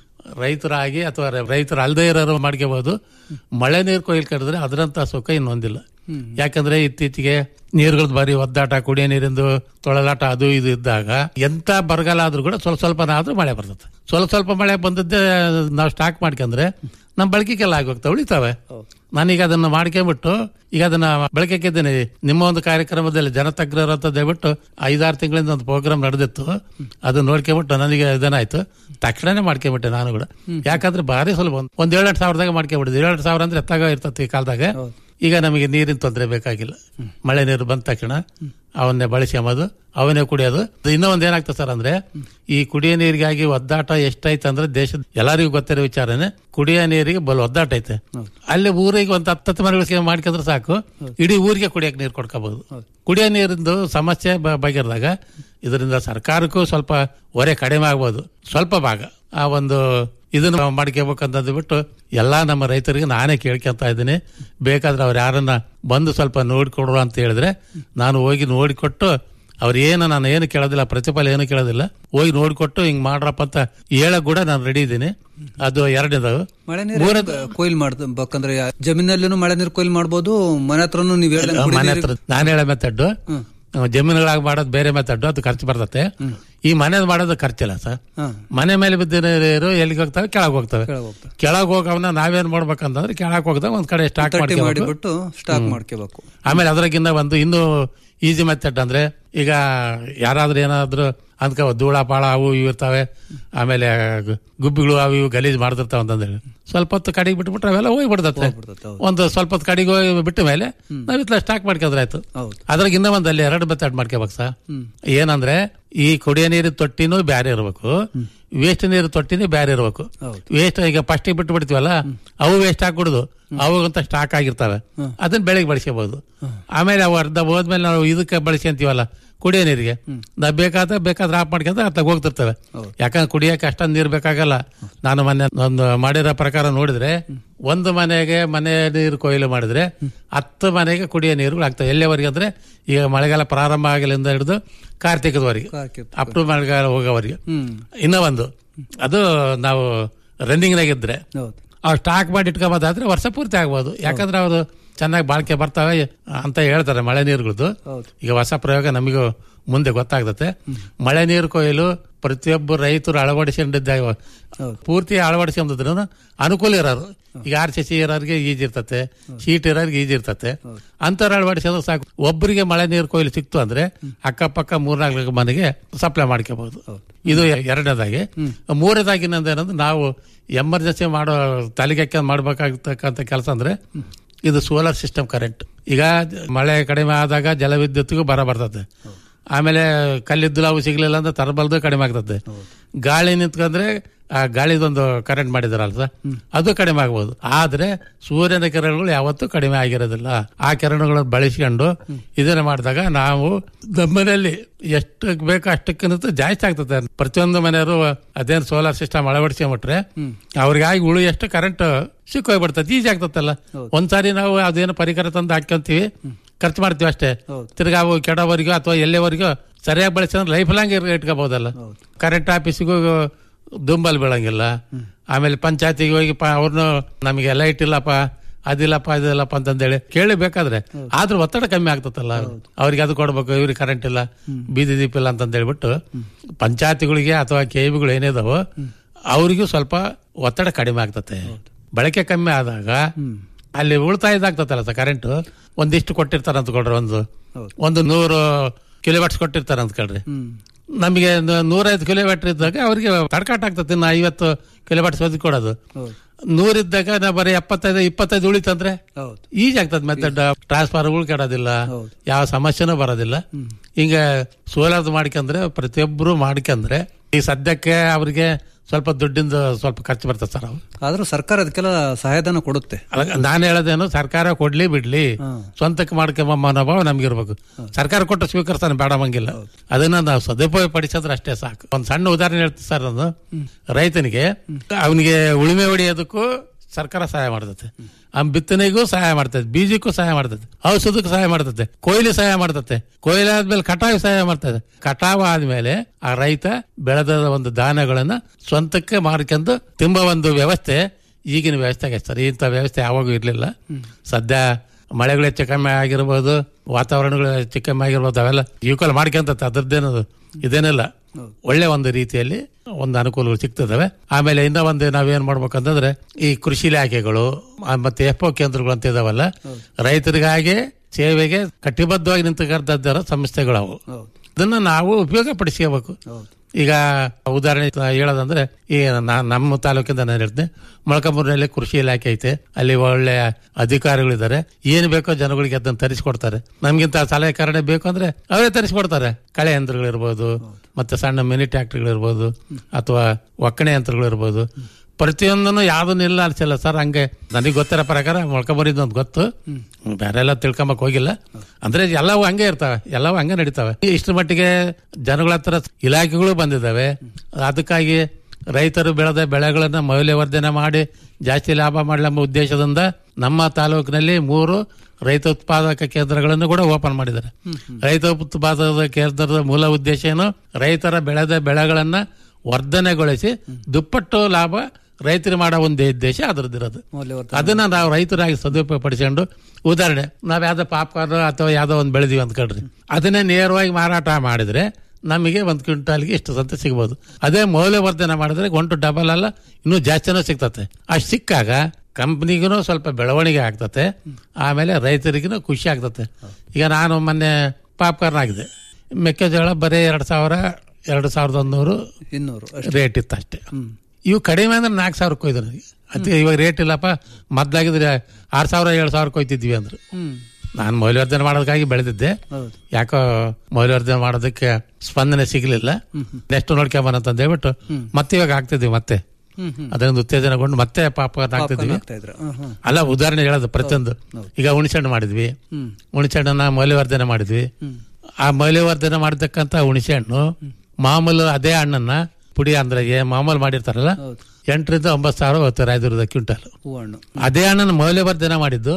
ರೈತರಾಗಿ ಅಥವಾ ರೈತರು ಅಲ್ಲದೆ ಇರೋರು ಮಾಡ್ಕೋಬಹುದು ಮಳೆ ನೀರು ಕೊಯ್ಲು ಕಡಿದ್ರೆ ಅದರಂತ ಸುಖ ಇನ್ನೊಂದಿಲ್ಲ ಯಾಕಂದ್ರೆ ಇತ್ತೀಚೆಗೆ ನೀರುಗಳದ್ದು ಬಾರಿ ಒದ್ದಾಟ ಕುಡಿಯೋ ನೀರಿಂದು ತೊಳಲಾಟ ಅದು ಇದು ಇದ್ದಾಗ ಎಂತ ಬರಗಾಲ ಆದ್ರೂ ಕೂಡ ಸ್ವಲ್ಪ ಸ್ವಲ್ಪನಾದ್ರೂ ಮಳೆ ಬರ್ತದೆ ಸ್ವಲ್ಪ ಸ್ವಲ್ಪ ಮಳೆ ಬಂದದ್ದೇ ನಾವು ಸ್ಟಾಕ್ ಮಾಡ್ಕೊಂಡ್ರೆ ನಮ್ಮ ಬಳಕೆಗೆಲ್ಲ ಆಗೋಗ್ತಾವೆ ಉಳಿತಾವೆ ನಾನೀಗ ಅದನ್ನ ಮಾಡ್ಕೊಂಡ್ಬಿಟ್ಟು ಈಗ ಅದನ್ನ ಬೆಳಕಿದ್ದೇನೆ ನಿಮ್ಮ ಒಂದು ಕಾರ್ಯಕ್ರಮದಲ್ಲಿ ಜನತಜ್ಞರು ಅಂತ ದಯವಿಟ್ಟು ಐದಾರು ತಿಂಗಳಿಂದ ಒಂದು ಪ್ರೋಗ್ರಾಮ್ ನಡೆದಿತ್ತು ಅದನ್ನ ನೋಡ್ಕೊಂಬಿಟ್ಟು ನನಗೆ ಇದನ್ನಾಯ್ತು ತಕ್ಷಣನೇ ಮಾಡ್ಕೊಂಬಿಟ್ಟೆ ನಾನು ಕೂಡ ಯಾಕಂದ್ರೆ ಭಾರಿ ಸುಲಭ ಒಂದ್- ಒಂದ್ ಏಳೆಂಟು ಸಾವಿರದಾಗ ಮಾಡ್ಕೊಂಬಿಟ್ಟಿದ್ದೆ ಏಳೆಂಟು ಸಾವಿರ ಅಂದ್ರೆ ಎತ್ತಾಗ ಇರ್ತದೆ ಈ ಕಾಲದಾಗ ಈಗ ನಮಗೆ ನೀರಿನ ತೊಂದರೆ ಬೇಕಾಗಿಲ್ಲ ಮಳೆ ನೀರು ಬಂದ ತಕ್ಷಣ ಅವನ್ನೇ ಬಳಸ್ಕೊಂಬೋದು ಅವನ್ನೇ ಕುಡಿಯೋದು ಅದು ಇನ್ನೂ ಒಂದ್ ಏನಾಗ್ತದೆ ಸರ್ ಅಂದ್ರೆ ಈ ಕುಡಿಯೋ ನೀರಿಗಾಗಿ ಒದ್ದಾಟ ಎಷ್ಟೈತೆ ಅಂದ್ರೆ ದೇಶದ ಎಲ್ಲರಿಗೂ ಗೊತ್ತಿರೋ ವಿಚಾರನೇ ಕುಡಿಯೋ ನೀರಿಗೆ ಬಲ್ ಒದ್ದಾಟ ಐತೆ ಅಲ್ಲಿ ಊರಿಗೆ ಒಂದು ಹತ್ತತ್ತು ಮನೆಗಳಿಗೆ ಮಾಡ್ಕೊಂಡ್ರೆ ಸಾಕು ಇಡೀ ಊರಿಗೆ ಕುಡಿಯಕ್ಕೆ ನೀರು ಕೊಡ್ಕೋಬಹುದು ಕುಡಿಯೋ ನೀರಿಂದು ಸಮಸ್ಯೆ ಬ- ಬಗೆಹರಿದಾಗ ಇದರಿಂದ ಸರ್ಕಾರಕ್ಕೂ ಸ್ವಲ್ಪ ಹೊರೆ ಕಡಿಮೆ ಆಗ್ಬೋದು ಸ್ವಲ್ಪ ಭಾಗ ಆ ಒಂದು ಇದನ್ನು ಮಾಡ್ಕೋಬೇಕಂತಂದು ಬಿಟ್ಟು ಎಲ್ಲಾ ನಮ್ಮ ರೈತರಿಗೆ ನಾನೇ ಕೇಳ್ಕೊಂತ ಇದ್ದೀನಿ ಬೇಕಾದ್ರೆ ಅವ್ರು ಯಾರನ್ನ ಬಂದು ಸ್ವಲ್ಪ ನೋಡಿಕೊಡ್ರು ಅಂತ ಹೇಳಿದ್ರೆ ನಾನು ಹೋಗಿ ನೋಡಿಕೊಟ್ಟು ಅವ್ರು ಏನು ನಾನು ಏನು ಕೇಳೋದಿಲ್ಲ ಪ್ರತಿಫಲ ಏನು ಕೇಳೋದಿಲ್ಲ ಹೋಗಿ ನೋಡಿಕೊಟ್ಟು ಹಿಂಗ್ ಮಾಡ್ರಪ್ಪ ಅಂತ ಹೇಳಕ್ ಕೂಡ ನಾನು ರೆಡಿ ಇದ್ದೀನಿ ಅದು ಎರಡನೇದು ಮಳೆ ನೀರು ಕೊಯ್ಲು ಮಾಡ್ಬೇಕಂದ್ರೆ ಜಮೀನಲ್ಲೂ ಮಳೆ ನೀರು ಕೊಯ್ಲು ಮಾಡ್ಬೋದು ಮನೆ ಹತ್ರನು ನೀವು ಹೇಳ್ದಂಗೆ ಕುಡಿ ಮನೆ ನೀರಿಗೆ- ಹತ್ರ ನಾನು ಹೇಳೋ ಮೆಥಡ್ ಜಮೀನುಗಳಾಗಿ ಮಾಡೋದು ಬೇರೆ ಮೆಥಡ್ ಅದು ಖರ್ಚು ಬರ್ತತೆ ಈ ಮನೆದು ಮಾಡೋದು ಖರ್ಚಿಲ್ಲ ಸರ್ ಹಾ. ಮನೆ ಮೇಲೆ ಬಿದ್ದ ನೀರು ಎಲ್ಲಿಗೆ ಹೋಗ್ತವೆ ಕೆಳಗೆ ಹೋಗ್ತವೆ ಕೆಳಗ್ ಹೋಗ್ತವೆ. ಕೆಳಗೆ ಹೋಗವನ್ನ ನಾವೇನ್ ಮಾಡ್ಬೇಕಂತಂದ್ರೆ ಕೆಳಗೆ ಹೋಗ್ದಾಗ ಒಂದ್ ಕಡೆ ಸ್ಟಾಕ್ ತಟ್ಟಿ ಮಾಡಿ ಮಾಡಿಬಿಟ್ಟು ಸ್ಟಾಕ್ ಮಾಡ್ಕೋಬೇಕು ಆಮೇಲೆ ಅದ್ರಾಗಿಂದ ಒಂದು ಇನ್ನೂ ಈಸಿ ಮೆಥಡ್ ಅಂದ್ರೆ ಈಗ ಯಾರಾದ್ರೂ ಏನಾದ್ರು ಅಂದ್ಕ ಧೂಳ ಪಾಳ ಅವು ಇವು ಇರ್ತಾವೆ ಆಮೇಲೆ ಗು- ಗುಬ್ಬಿಗಳು ಅವು ಇವು ಗಲೀಜ್ ಮಾಡ್ತಿರ್ತಾವ ಅಂತಂದೇಳಿ ಸ್ವಲ್ಪ ಹೊತ್ತು ಕಡೆಗೆ ಬಿಟ್ಬಿಟ್ರೆ ಅವೆಲ್ಲ ಹೋಗ್ಬಿಡ್ತತೆ ಹೋಗ್ಬಿಡ್ತತೆ, ಹೌದು. ಒಂದು ಸ್ವಲ್ಪ ಹೊತ್ತು ಕಡೆಗೆ ಹೋಗಿ ಬಿಟ್ಟ ಮೇಲೆ ನಾವ್ ಇತ್ಲ ಸ್ಟಾಕ್ ಮಾಡ್ಕೊಂಡ್ರೆ ಆಯ್ತು ಹೌದು. ಅದ್ರಾಗ ಇನ್ನೂ ಒಂದು ಅಲ್ಲಿ ಎರಡು ಮೆಥಡ್ ಮಾಡ್ಕೋಬೇಕು ಸರ್ ಏನಂದ್ರೆ ಈ ಕುಡಿಯೋ ನೀರಿನ ತೊಟ್ಟಿನೂ ಬ್ಯಾರೆ ಇರಬೇಕು ವೇಸ್ಟ್ ನೀರು ತೊಟ್ಟಿನೂ ಬ್ಯಾರೆ ಇರಬೇಕು ಹೌದು. ವೇಸ್ಟ್ ಈಗ ಫಸ್ಟ್ ಬಿಟ್ಟು ಬಿಡ್ತೀವಲ್ಲ ಅವು ವೇಸ್ಟ್ ಹಾಕ್ಬಿಡುದು ಅವಾಗಂತ ಸ್ಟಾಕ್ ಆಗಿರ್ತವೆ ಅದನ್ನ ಬೆಳಗ್ಗೆ ಬಳಸ್ಕೋಬಹುದು ಆಮೇಲೆ ಅವು ಅರ್ಧ ಹೋದ್ಮೇಲೆ ನಾವು ಇದಕ್ಕೆ ಬಳಸ್ಕೊಂತೀವಲ್ಲ ಕುಡಿಯೋ ನೀರಿಗೆ ನಾವು ಬೇಕಾದ್ರೆ ಬೇಕಾದ್ರೆ ಆಫ್ ಮಾಡ್ಕೊಂಡ್ರೆ ಅತ್ತಾಗ ಹೋಗ್ತಿರ್ತವೆ ಯಾಕಂದ್ರೆ ಕುಡಿಯಕ್ಕೆ ಅಷ್ಟೊಂದು ನೀರು ಬೇಕಾಗಲ್ಲ ನಾನು ಮೊನ್ನೆ ಒಂದು ಮಾಡಿರೋ ಪ್ರಕಾರ ನೋಡಿದ್ರೆ ಒಂದು ಮನೆಗೆ ಮನೆ ನೀರು ಕೊಯ್ಲು ಮಾಡಿದ್ರೆ ಹತ್ತು ಮನೆಗೆ ಕುಡಿಯೋ ನೀರುಗಳು ಆಗ್ತವೆ ಎಲ್ಲಿವರೆಗೆ ಅಂದ್ರೆ ಈಗ ಮಳೆಗಾಲ ಪ್ರಾರಂಭ ಆಗಲಿಂದ ಹಿಡಿದು ಕಾರ್ತಿಕದವರೆಗೆ ಕಾರ್ತಿಕ. ಅಪ್ ಟು ಮಳೆಗಾಲ ಹೋಗೋವರೆಗೆ ಹ್ಮ್ ಇನ್ನೂ ಒಂದು ಅದು ನಾವು ರನ್ನಿಂಗ್ನಾಗ ಇದ್ರೆ ಹೌದು ಅವ್ ಸ್ಟಾಕ್ ಮಾಡಿ ಇಟ್ಕೊಂಬೋದಾದ್ರೆ ವರ್ಷ ಪೂರ್ತಿ ಆಗ್ಬೋದು ಯಾಕಂದ್ರೆ ಅವರು ಚೆನ್ನಾಗಿ ಬಾಳಿಕೆ ಬರ್ತಾವೆ ಅಂತ ಹೇಳ್ತಾರೆ ಮಳೆ ನೀರುಗಳದ್ದು ಹೌದು. ಈಗ ಹೊಸ ಪ್ರಯೋಗ ನಮಗೂ ಮುಂದೆ ಗೊತ್ತಾಗ್ತತೆ ಮಳೆ ನೀರು ಕೊಯ್ಲು ಪ್ರತಿಯೊಬ್ಬ ರೈತರು ಅಳವಡಿಸಿಕೊಂಡಿದ್ದ ಪೂರ್ತಿ ಅಳವಡಿಸ್ಕೊಂಡಿದ್ರು ಅನುಕೂಲ ಇರೋರು ಈಗ ಆರ್ ಸಿ ಸಿ ಇರೋರಿಗೆ ಈಜ್ ಇರ್ತತೆ ಶೀಟ್ ಇರೋರಿಗೆ ಈಜ್ ಇರ್ತತೆ ಅಂತವ್ರು ಅಳವಡಿಸೋದು ಸಾಕು ಒಬ್ಬರಿಗೆ ಮಳೆ ನೀರು ಕೊಯ್ಲು ಸಿಕ್ತು ಅಂದ್ರೆ ಅಕ್ಕಪಕ್ಕ ಮೂರ್ನಾಲ್ಕು ಮನೆಗೆ ಸಪ್ಲೈ ಮಾಡ್ಕೋಬಹುದು ಇದು ಎರಡನೇದಾಗಿ ಮೂರನೇದಾಗಿ ಏನಂದ್ರೆ ನಾವು ಎಮರ್ಜೆನ್ಸಿ ಮಾಡೋ ತಲೆಗೆ ಮಾಡ್ಬೇಕಾಗತಕ್ಕಂಥ ಕೆಲಸ ಅಂದ್ರೆ ಇದು ಸೋಲಾರ್ ಸಿಸ್ಟಮ್ ಕರೆಂಟ್ ಈಗ ಮಳೆ ಕಡಿಮೆ ಆದಾಗ ಜಲವಿದ್ಯುತ್ಗೂ ಬರ ಬರ್ತದೆ ಆಮೇಲೆ ಕಲ್ಲಿದ್ದು ಅವು ಸಿಗ್ಲಿಲ್ಲ ಅಂದ್ರೆ ತರಬಲ್ದು ಕಡಿಮೆ ಆಗ್ತದೆ ಗಾಳಿ ನಿಂತ್ಕೊಂಡ್ರೆ ಆ ಗಾಳಿದೊಂದು ಕರೆಂಟ್ ಮಾಡಿದಾರಲ್ಲ ಸರ್ ಅದು ಕಡಿಮೆ ಆಗ್ಬೋದು ಆದ್ರೆ ಸೂರ್ಯನ ಕಿರಣಗಳು ಯಾವತ್ತೂ ಕಡಿಮೆ ಆಗಿರೋದಿಲ್ಲ ಆ ಕಿರಣಗಳನ್ನು ಬಳಸ್ಕೊಂಡು ಇದನ್ನ ಮಾಡಿದಾಗ ನಾವು ನಮ್ಮನೆಯಲ್ಲಿ ಎಷ್ಟು ಬೇಕೋ ಅಷ್ಟಕ್ಕಿಂತ ಜಾಸ್ತಿ ಆಗ್ತದೆ ಪ್ರತಿಯೊಂದು ಮನೆಯವರು ಅದೇನು ಸೋಲಾರ್ ಸಿಸ್ಟಮ್ ಅಳವಡಿಸ್ಕೊಂಬಿಟ್ರೆ ಅವ್ರಿಗಾಗಿ ಉಳು ಎಷ್ಟು ಕರೆಂಟ್ ಸಿಕ್ಕೋಗ್ಬಿಡ್ತದೆ ಈಜಿ ಆಗ್ತದಲ್ಲ ಒಂದ್ಸಾರಿ ನಾವು ಅದೇನು ಪರಿಕರ ತಂದು ಹಾಕ್ಕೊಂತೀವಿ ಖರ್ಚು ಮಾಡ್ತೀವಿ ಅಷ್ಟೇ ತಿರ್ಗಾ ಅವು ಕೆಡೋವರೆಗೂ ಅಥವಾ ಎಲ್ಲಿವರೆಗೂ ಸರಿಯಾಗಿ ಬಳಸಿದ್ರೆ ಲೈಫ್ ಲಾಂಗ್ ಇಟ್ಕೋಬಹುದಲ್ಲ ಕರೆಂಟ್ ಆಫೀಸಿಗೂ ದುಂಬಲ್ ಬೀಳಂಗಿಲ್ಲ ಆಮೇಲೆ ಪಂಚಾಯತಿಗೆ ಹೋಗಿ ಅವ್ರನ್ನು ನಮಗೆ ಲೈಟ್ ಇಲ್ಲಪ್ಪ ಅದಿಲ್ಲಪ್ಪ ಅದಿಲ್ಲಪ್ಪ ಅಂತಂದೇಳಿ ಕೇಳಿ ಬೇಕಾದ್ರೆ ಆದ್ರೂ ಒತ್ತಡ ಕಮ್ಮಿ ಆಗ್ತದಲ್ಲ ಅವ್ರಿಗೆ ಅದು ಕೊಡ್ಬೇಕು ಇವ್ರಿಗೆ ಕರೆಂಟ್ ಇಲ್ಲ ಬೀದಿ ದೀಪ ಇಲ್ಲ ಅಂತ ಹೇಳ್ಬಿಟ್ಟು ಪಂಚಾಯತಿಗಳಿಗೆ ಅಥವಾ ಕೆಬಿಗಳು ಏನಿದಾವೋ ಅವ್ರಿಗೂ ಸ್ವಲ್ಪ ಒತ್ತಡ ಕಡಿಮೆ ಆಗ್ತತೆ ಬಳಕೆ ಕಮ್ಮಿ ಆದಾಗ ಅಲ್ಲಿ ಉಳಿತಾಯ ಇದಾಗ್ತದಲ್ಲ ಸರ್ ಕರೆಂಟ್ ಒಂದಿಷ್ಟು ಕೊಟ್ಟಿರ್ತಾರ ಅಂತ ಕೊಡ್ರಿ ಒಂದು ಒಂದು ನೂರು ಕಿಲೋವಾಟ್ಸ್ ಕೊಟ್ಟಿರ್ತಾರ ಅಂತ ಕೇಳ್ರಿ ನಮಗೆ ನ- ನೂರೈದು ಕಿಲೋಮೀಟರ್ ಇದ್ದಾಗ ಅವ್ರಿಗೆ ತಡ್ಕಾಟ ಆಗ್ತದೆ ಇನ್ನು ಐವತ್ತು ಕಿಲೋಮೀಟರ್ ಒದಗಿ ಕೊಡೋದು ನೂರಿದ್ದಾಗ ನಾ ಬರೀ ಎಪ್ಪತ್ತೈದು ಇಪ್ಪತ್ತೈದು ಉಳಿತಂದ್ರೆ ಹೌದು ಈಜಿ ಆಗ್ತದೆ ಮೆಥಡ್ ಟ್ರಾನ್ಸ್ಫಾರ್ಮರ್ಗಳು ಕೆಡೋದಿಲ್ಲ ಹೌದು. ಯಾವ ಸಮಸ್ಯೆನೂ ಬರೋದಿಲ್ಲ ಹಿಂಗ ಸೋಲಾರ್ದು ಮಾಡ್ಕೊಂಡ್ರೆ ಪ್ರತಿಯೊಬ್ಬರು ಮಾಡ್ಕೊಂಡ್ರೆ ಈ ಸದ್ಯಕ್ಕೆ ಅವ್ರಿಗೆ ಸ್ವಲ್ಪ ದುಡ್ಡಿಂದ ಸ್ವಲ್ಪ ಖರ್ಚು ಬರ್ತದೆ ಸರ್ ಅವು ಆದ್ರೂ ಸರ್ಕಾರ ಅದಕ್ಕೆಲ್ಲ ಸಹಾಯಧನ ಕೊಡುತ್ತೆ ಅಲ್ಲ, ನಾನು ಹೇಳೋದೇನು ಸರ್ಕಾರ ಕೊಡ್ಲಿ ಬಿಡ್ಲಿ ಸ್ವಂತಕ್ಕೆ ಮಾಡ್ಕೊಂಬ ಮನೋಭಾವ ನಮ್ಗಿರ್ಬೇಕು ಸರ್ಕಾರ ಕೊಟ್ಟು ಸ್ವೀಕರಿಸ್ತಾನೆ ಬೇಡವಂಗಿಲ್ಲ ಅದನ್ನ ನಾವು ಸದುಪಯೋಗ ಪಡಿಸಿದ್ರೆ ಅಷ್ಟೇ ಸಾಕು ಒಂದ್ ಸಣ್ಣ ಉದಾಹರಣೆ ಹೇಳ್ತೀನಿ ಸರ್ ನಾನು ರೈತನಿಗೆ ಅವನಿಗೆ ಉಳುಮೆ ಹೊಡೆಯೋದಕ್ಕೂ ಸರ್ಕಾರ ಸಹಾಯ ಮಾಡ್ತದೆ ಆ ಬಿತ್ತನೆಗೂ ಸಹಾಯ ಮಾಡ್ತದೆ ಬೀಜಕ್ಕೂ ಸಹಾಯ ಮಾಡ್ತದೆ ಔಷಧಕ್ಕೂ ಸಹಾಯ ಮಾಡ್ತದೆ ಕೊಯ್ಲು ಸಹಾಯ ಮಾಡ್ತದೆ ಕೊಯ್ಲು ಆದ್ಮೇಲೆ ಕಟಾವು ಸಹಾಯ ಮಾಡ್ತದೆ ಕಟಾವು ಆದ್ಮೇಲೆ ಆ ರೈತ ಬೆಳೆದ ಒಂದು ಧಾನ್ಯಗಳನ್ನ ಸ್ವಂತಕ್ಕೆ ಮಾರ್ಕೊಂಡು ತುಂಬಾ ಒಂದು ವ್ಯವಸ್ಥೆ ಈಗಿನ ವ್ಯವಸ್ಥೆ ಆಗೈತೆ ಸರ್ ಇಂಥ ವ್ಯವಸ್ಥೆ ಯಾವಾಗೂ ಇರಲಿಲ್ಲ ಸದ್ಯ ಮಳೆಗಳು ಹೆಚ್ಚು ಕಮ್ಮಿ ಆಗಿರ್ಬೋದು ವಾತಾವರಣಗಳು ಹೆಚ್ಚು ಕಮ್ಮಿ ಆಗಿರ್ಬೋದು ಅವೆಲ್ಲ ಈಕ್ವಲ್ ಮಾಡ್ಕೊಂತ ಅದ್ರದ್ದೇನು ಇದೇನಿಲ್ಲ ಒಳ್ಳೆ ಒಂದು ರೀತಿಯಲ್ಲಿ ಒಂದು ಅನುಕೂಲಗಳು ಸಿಗ್ತದವೆ ಆಮೇಲೆ ಇನ್ನ ಒಂದು ನಾವೇನ್ ಮಾಡ್ಬೇಕಂತಂದ್ರೆ ಈ ಕೃಷಿ ಇಲಾಖೆಗಳು ಆ, ಮತ್ತೆ ಎಫ್ ಒ ಕೇಂದ್ರಗಳು ಅಂತ ಇದಾವಲ್ಲ ರೈತರಿಗಾಗಿ ಸೇವೆಗೆ ಕಟಿಬದ್ಧವಾಗಿ ನಿಂತುಕೊಂಡಿದ್ದಾರ ಸಂಸ್ಥೆಗಳು ಅವು ಅದನ್ನ ನಾವು ಉಪಯೋಗ ಪಡಿಸ್ಕೋಬೇಕು ಈಗ ಉದಾಹರಣೆ ಹೇಳೋದಂದ್ರೆ ಈ ನಾ- ನಮ್ಮ ತಾಲೂಕಿಂದ ನಾನು ಹೇಳ್ತೀನಿ ಮೊಳಕಾಮೂರಿನಲ್ಲಿ ಕೃಷಿ ಇಲಾಖೆ ಐತೆ ಅಲ್ಲಿ ಒಳ್ಳೆ ಅಧಿಕಾರಿಗಳಿದ್ದಾರೆ ಏನ್ ಬೇಕೋ ಜನಗಳಿಗೆ ಅದನ್ನ ತರಿಸ್ಕೊಡ್ತಾರೆ ನಮ್ಗಿಂತ ಸಲಹೆಕಾರಣ ಬೇಕು ಅಂದ್ರೆ ಅವರೇ ತರಿಸ್ಕೊಡ್ತಾರೆ ಕಳೆ ಯಂತ್ರಗಳಿರ್ಬೋದು ಮತ್ತೆ ಸಣ್ಣ ಮಿನಿ ಟ್ರ್ಯಾಕ್ಟರ್ಗಳಿರ್ಬೋದು ಅಥವಾ ಒಕ್ಕಣೆ ಯಂತ್ರಗಳಿರ್ಬೋದು ಪ್ರತಿಯೊಂದನ್ನು ಯಾವ್ದನ್ನು ಇಲ್ಲ ಅನ್ಸಲ್ಲ ಸರ್ ಹಂಗೆ ನನಗೆ ಗೊತ್ತಿರೋ ಪ್ರಕಾರ ಮೊಳ್ಕೊಂಬರಿದ್ದು ಒಂದು ಗೊತ್ತು ಬೇರೆ ಎಲ್ಲ ತಿಳ್ಕೊಂಬಕ್ ಹೋಗಿಲ್ಲ ಅಂದ್ರೆ ಎಲ್ಲವೂ ಹಂಗೆ ಇರ್ತಾವೆ ಎಲ್ಲವೂ ಹಂಗೆ ನಡೀತಾವೆ ಇಷ್ಟರ ಮಟ್ಟಿಗೆ ಜನಗಳ ಹತ್ರ ಇಲಾಖೆಗಳು ಬಂದಿದ್ದಾವೆ ಅದಕ್ಕಾಗಿ ರೈತರು ಬೆಳೆದ ಬೆಳೆಗಳನ್ನ ಮೌಲ್ಯವರ್ಧನೆ ಮಾಡಿ ಜಾಸ್ತಿ ಲಾಭ ಮಾಡಲೆಂಬ ಉದ್ದೇಶದಿಂದ ನಮ್ಮ ತಾಲೂಕಿನಲ್ಲಿ ಮೂರು ರೈತ ಉತ್ಪಾದಕ ಕೇಂದ್ರಗಳನ್ನು ಕೂಡ ಓಪನ್ ಮಾಡಿದ್ದಾರೆ ರೈತ ಉತ್ಪಾದಕ ಕೇಂದ್ರದ ಮೂಲ ಉದ್ದೇಶ ಏನು ರೈತರ ಬೆಳೆದ ಬೆಳೆಗಳನ್ನ ವರ್ಧನೆಗೊಳಿಸಿ ದುಪ್ಪಟ್ಟು ಲಾಭ ರೈತರು ಮಾಡೋ ಒಂದು ಉದ್ದೇಶ ಅದರದ್ದಿರೋದು ಮೌಲ್ಯವರ್ಧನೆ ಅದನ್ನ ನಾವು ರೈತರಾಗಿ ಸದುಪಯೋಗ ಪಡಿಸ್ಕೊಂಡು ಉದಾಹರಣೆ ನಾವ್ ಯಾವ್ದೋ ಪಾಪ್ಕಾರ್ನ್ ಅಥವಾ ಯಾವ್ದೋ ಒಂದು ಬೆಳೆದಿವಿ ಅಂದ್ಕೊಳ್ರಿ ಅದನ್ನೇ ನೇರವಾಗಿ ಮಾರಾಟ ಮಾಡಿದ್ರೆ ನಮಗೆ ಒಂದು ಕ್ವಿಂಟಾಲ್ಗೆ ಇಷ್ಟು ಸಂತ ಸಿಗ್ಬೋದು ಅದೇ ಮೌಲ್ಯವರ್ಧನೆ ಮಾಡಿದ್ರೆ ಒಂಟು ಡಬಲ್ ಅಲ್ಲ ಇನ್ನೂ ಜಾಸ್ತಿನೂ ಸಿಗ್ತತೆ ಅಷ್ಟು ಸಿಕ್ಕಾಗ ಕಂಪ್ನಿಗೂ ಸ್ವಲ್ಪ ಬೆಳವಣಿಗೆ ಆಗ್ತತೆ ಆಮೇಲೆ ರೈತರಿಗೂ ಖುಷಿ ಆಗ್ತತೆ ಈಗ ನಾನು ಮೊನ್ನೆ ಪಾಪ್ಕಾರ್ನ್ ಆಗಿದೆ ಮೆಕ್ಕೆಜೋಳ ಬರೀ ಎರಡು ಸಾವಿರ ಎರಡು ಸಾವಿರದ ಒಂದೂರು ಇನ್ನೂರು ಅಷ್ಟೇ ರೇಟ್ ಇತ್ತು ಅಷ್ಟೇ ಇವು ಕಡಿಮೆ ಅಂದ್ರೆ ನಾಲ್ಕು ಸಾವಿರಕ್ಕೆ ಕೊಯ್ದು ನನಗೆ ಅತಿ ಇವಾಗ ರೇಟ್ ಇಲ್ಲಪ್ಪ ಮೊದ್ಲಾಗಿದ್ರೆ ಆರು ಸಾವಿರ ಏಳು ಸಾವಿರ ಕೊಯ್ತಿದ್ವಿ ಅಂದ್ರು ಹ್ಮ್ ನಾನು ಮೌಲ್ಯವರ್ಧನೆ ಮಾಡೋದಕ್ಕಾಗಿ ಬೆಳೆದಿದ್ದೆ ಹೌದು ಯಾಕೋ ಮೌಲ್ಯವರ್ಧನೆ ಮಾಡೋದಕ್ಕೆ ಸ್ಪಂದನೆ ಸಿಗಲಿಲ್ಲ ನೆಕ್ಸ್ಟ್ ನೋಡ್ಕೊಂಬನಂತ ಹೇಳ್ಬಿಟ್ಟು ಮತ್ತೆ ಇವಾಗ ಆಗ್ತಿದ್ವಿ ಮತ್ತೆ ಹ್ಮ್ ಹ್ಮ್ ಅದರಿಂದ ಉತ್ತೇಜನಗೊಂಡು ಮತ್ತೆ ಪಾಪ ಆಗ್ತಿದ್ವಿ ಆಗ್ತಾ ಇದ್ರ ಹ್ಮ್ ಹ್ಮ್ ಅಲ್ಲ ಉದಾಹರಣೆ ಹೇಳೋದು ಪ್ರತಿಯೊಂದು ಈಗ ಹುಣಸೆಹಣ್ಣು ಮಾಡಿದ್ವಿ ಹ್ಮ್ ಹುಣಸೆಹಣ್ಣನ್ನ ಮೌಲ್ಯವರ್ಧನೆ ಮಾಡಿದ್ವಿ ಆ ಮೌಲ್ಯವರ್ಧನೆ ಮಾಡತಕ್ಕಂತ ಹುಣಸೆಹಣ್ಣು ಮಾಮೂಲು ಅದೇ ಹಣ್ಣನ್ನ ಪುಡಿ ಅಂದ್ರೆ ಏ ಮಾಮೂಲು ಮಾಡಿರ್ತಾರಲ್ಲ ಹೌದು ಎಂಟರಿಂದ ಒಂಬತ್ತು ಸಾವಿರ ಹೋಗ್ತಾರೆ ಐದರದ ಕ್ವಿಂಟಲ್ ಹೂವಣ್ಣು ಅದೇ ಹಣ್ಣನ್ನು ಮೌಲ್ಯವರ್ಧನೆ ಮಾಡಿದ್ದು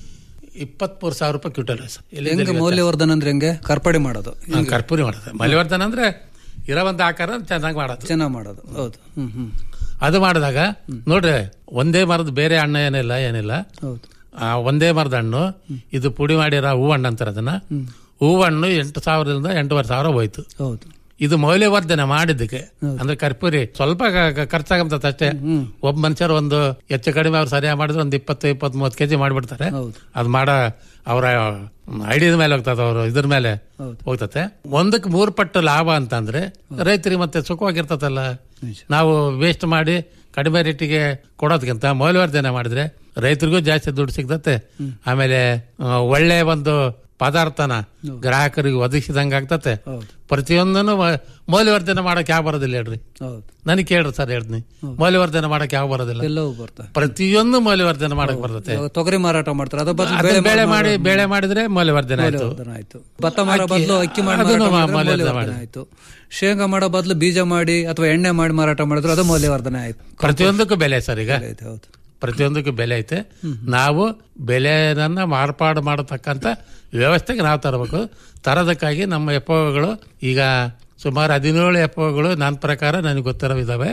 ಇಪ್ಪತ್ಮೂರು ಸಾವಿರ ರೂಪಾಯಿ ಕ್ವಿಂಟಲ್ ಸರ್ ಇಲ್ಲಿ ಹೆಂಗೆ ಮೌಲ್ಯವರ್ಧನ ಅಂದ್ರೆ ಹೆಂಗೆ ಕರ್ಪಡೆ ಮಾಡೋದು ನಾನ್ ಕರ್ಪೂರಿ ಮಾಡೋದು ಮೌಲ್ಯವರ್ಧನೆ ಅಂದ್ರೆ ಇರೋ ಒಂದು ಆಕಾರ ಚೆನ್ನಾಗಿ ಮಾಡೋದು ಚೆನ್ನಾಗಿ ಮಾಡೋದು ಹೌದು ಹ್ಮ್ ಹ್ಮ್ ಅದು ಮಾಡಿದಾಗ ನೋಡ್ರಿ ಒಂದೇ ಮರದ ಬೇರೆ ಹಣ್ಣು ಏನಿಲ್ಲ ಏನಿಲ್ಲ ಹೌದು ಆ ಒಂದೇ ಮರದ ಹಣ್ಣು ಇದು ಪುಡಿ ಮಾಡಿರೋ ಹೂವಣ್ಣು ಅಂತಾರೆ ಅದನ್ನ ಹೂವಣ್ಣು ಎಂಟು ಸಾವಿರದಿಂದ ಎಂಟೂವರೆ ಸಾವಿರ ಹೋಯ್ತು ಹೌದು ಇದು ಮೌಲ್ಯವರ್ಧನೆ ಮಾಡಿದ್ದಕ್ಕೆ ಅಂದ್ರೆ ಕರ್ಪೂರಿ ಸ್ವಲ್ಪ ಖರ್ಚಾಗಂತದ ಅಷ್ಟೇ ಒಬ್ಬ ಮನುಷ್ಯರು ಒಂದು ಹೆಚ್ಚು ಕಡಿಮೆ ಅವ್ರು ಸರಿಯಾಗಿ ಮಾಡಿದ್ರೆ ಒಂದು ಇಪ್ಪತ್ತು ಇಪ್ಪತ್ತ್ ಮೂವತ್ತು ಕೆಜಿ ಮಾಡ್ಬಿಡ್ತಾರೆ ಹೌದು ಅದು ಮಾಡ ಅವರ ಐಡಿಯಾದ ಮೇಲೆ ಹೋಗ್ತದ ಅವರು ಇದ್ರ ಮೇಲೆ ಹೌದು. ಹೋಗ್ತತೆ ಒಂದಕ್ಕೆ ಮೂರು ಪಟ್ಟು ಲಾಭ ಅಂತಂದ್ರೆ ರೈತರಿಗೆ ಮತ್ತೆ ಸುಖವಾಗಿರ್ತತಲ್ಲ ನಾವು ವೇಸ್ಟ್ ಮಾಡಿ ಕಡಿಮೆ ರೇಟಿಗೆ ಕೊಡೋದಕ್ಕಿಂತ ಮೌಲ್ಯವರ್ಧನೆ ಮಾಡಿದ್ರೆ ರೈತರಿಗೂ ಜಾಸ್ತಿ ದುಡ್ಡು ಸಿಗ್ತತೆ ಆಮೇಲೆ ಆ, ಒಳ್ಳೆ ಒಂದು ಪದಾರ್ಥನ ಗ್ರಾಹಕರಿಗೆ ಒದಗಿಸಿದಂಗೆ ಆಗ್ತತೆ ಹೌದು ಪ್ರತಿಯೊಂದನ್ನು ಮ- ಮೌಲ್ಯವರ್ಧನೆ ಮಾಡಕ್ ಯಾವ ಬರೋದಿಲ್ಲ ಹೇಳ್ರಿ ಹೌದು ನನಗೆ ಕೇಳ್ರಿ ಸರ್ ಹೇಳ್ತೀನಿ ಮೌಲ್ಯವರ್ಧನೆ ಮಾಡಕ್ ಯಾವ ಬರೋದಿಲ್ಲ ಎಲ್ಲವೂ ಬರ್ತಾ ಪ್ರತಿಯೊಂದು ಮೌಲ್ಯವರ್ಧನೆ ಮಾಡಕ್ ಬರ್ತತೆ ಇವಾಗ ತೊಗರಿ ಮಾರಾಟ ಮಾಡ್ತಾರೆ ಅದ್ರ ಬದಲು ಅದನ್ನ ಬೆಳೆ ಮಾಡಿ ಬೆಳೆ ಮಾಡಿದ್ರೆ ಮೌಲ್ಯವರ್ಧನೆ ಆಯ್ತು ಮೌಲ್ಯವರ್ಧನ ಆಯ್ತು ಭತ್ತ ಮಾಡೋ ಬದಲು ಅಕ್ಕಿ ಮಾಡಿ ಅದನ್ನು ಮಾರಾಟ ಮಾಡಿದ್ರೆ ಮೌಲ್ಯವರ್ಧನೆ ಮೌಲ್ಯವರ್ಧನೆ ಆಯ್ತು ಶೇಂಗಾ ಮಾಡೋ ಬದಲು ಬೀಜ ಮಾಡಿ ಅಥವಾ ಎಣ್ಣೆ ಮಾಡಿ ಮಾರಾಟ ಮಾಡಿದ್ರೆ ಅದು ಮೌಲ್ಯವರ್ಧನೆ ಆಯ್ತು ಪ್ರತಿಯೊಂದಕ್ಕೂ ಬೆಲೆ ಸರ್ ಈಗ ಆಯ್ತು ಹೌದು ಪ್ರತಿಯೊಂದಕ್ಕೂ ಬೆಲೆ ಐತೆ ನಾವು ಬೆಲೆಯನ್ನ ಮಾರ್ಪಾಡು ಮಾಡತಕ್ಕಂತ ವ್ಯವಸ್ಥೆಗೆ ನಾವು ತರಬೇಕು ತರೋದಕ್ಕಾಗಿ ನಮ್ಮ ಎಫ್ಒಗಳು ಈಗ ಸುಮಾರು ಹದಿನೇಳು ಎಫ್ಒಗಳು ನನ್ನ ಪ್ರಕಾರ ನನಗೆ ಗೊತ್ತಿರೋ ಇದಾವೆ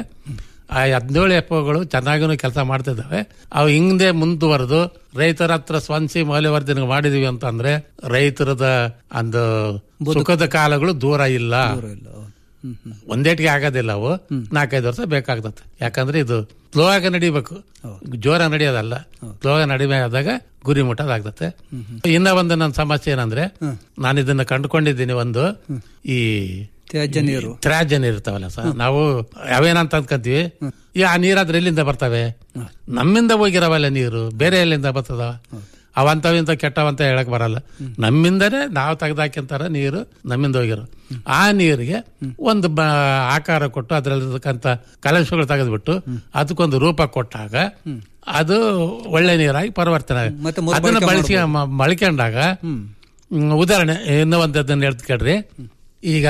ಆ ಹದಿನೇಳು ಎಫ್ಒಗಳು ಚೆನ್ನಾಗೂ ಕೆಲಸ ಮಾಡ್ತಿದ್ದಾವೆ ಅವು ಹಿಂದೆ ಮುಂದುವರೆದು ರೈತರ ಹತ್ರ ಸ್ವಂದಿಸಿ ಮೌಲ್ಯವರ್ಧನೆ ಮಾಡಿದೀವಿ ಅಂತಂದ್ರೆ ರೈತರದ ಒಂದು ಸುಖದ ಕಾಲಗಳು ದೂರ ಇಲ್ಲ ದೂರ ಇಲ್ಲ ಹೌದು ಹ್ಮ್ ಹ್ಮ್ ಒಂದೇಟಿಗೆ ಆಗೋದಿಲ್ಲ ಅವು ನಾಲ್ಕೈದು ವರ್ಷ ಬೇಕಾಗ್ತದೆ ಯಾಕಂದ್ರೆ ಇದು ಸ್ಲೋ ಆಗಿ ನಡಿಬೇಕು ಜೋರ ನಡೆಯೋದಲ್ಲ ಸ್ಲೋ ಆಗಿ ನಡಿಮೆ ಆದಾಗ ಗುರಿ ಮುಟ್ಟೋದಾಗ್ತತೆ ಇನ್ನ ಒಂದು ನನ್ನ ಸಮಸ್ಯೆ ಏನಂದ್ರೆ ನಾನು ಇದನ್ನ ಕಂಡುಕೊಂಡಿದ್ದೀನಿ ಒಂದು ಈ ತ್ಯಾಜ್ಯ ನೀರು ತ್ರಾಜ್ಯ ನೀರು ಇರ್ತಾವಲ್ಲ ಸರ್ ನಾವು ಅವೇನಂತ ಅಂದ್ಕೊಂತೀವಿ ಈ ಆ ನೀರಾದ್ರೆ ಎಲ್ಲಿಂದ ಬರ್ತವೆ ನಮ್ಮಿಂದ ಹೋಗಿರವಲ್ಲ ನೀರು ಬೇರೆ ಎಲ್ಲಿಂದ ಬರ್ತದ ಅವಂತವಿಂತ ಕೆಟ್ಟವಂತ ಹೇಳಕ್ ಬರಲ್ಲ ನಮ್ಮಿಂದನೇ ನಾವು ತೆಗೆದಾಕಿಂತಾರ ನೀರು ನಮ್ಮಿಂದ ಹೋಗಿರೋ ಆ ನೀರಿಗೆ ಒಂದು ಬ ಆಕಾರ ಕೊಟ್ಟು ಅದರಲ್ಲಿರ್ತಕ್ಕಂಥ ಕಲಂಶಗಳು ತೆಗೆದ್ಬಿಟ್ಟು ಅದಕ್ಕೊಂದು ರೂಪ ಕೊಟ್ಟಾಗ ಅದು ಒಳ್ಳೆ ನೀರಾಗಿ ಪರಿವರ್ತನೆ ಆಗುತ್ತೆ. ಮತ್ತೆ ಮರುಬಳಕೆ ಅದನ್ನ ಬಳಸಿ ಮ- ಮಳ್ಕೊಂಡಾಗ ಹ್ಮ್, ಉದಾಹರಣೆ ಇನ್ನೂ ಒಂದದನ್ನ ಹೇಳ್ತೀನಿ ಈಗ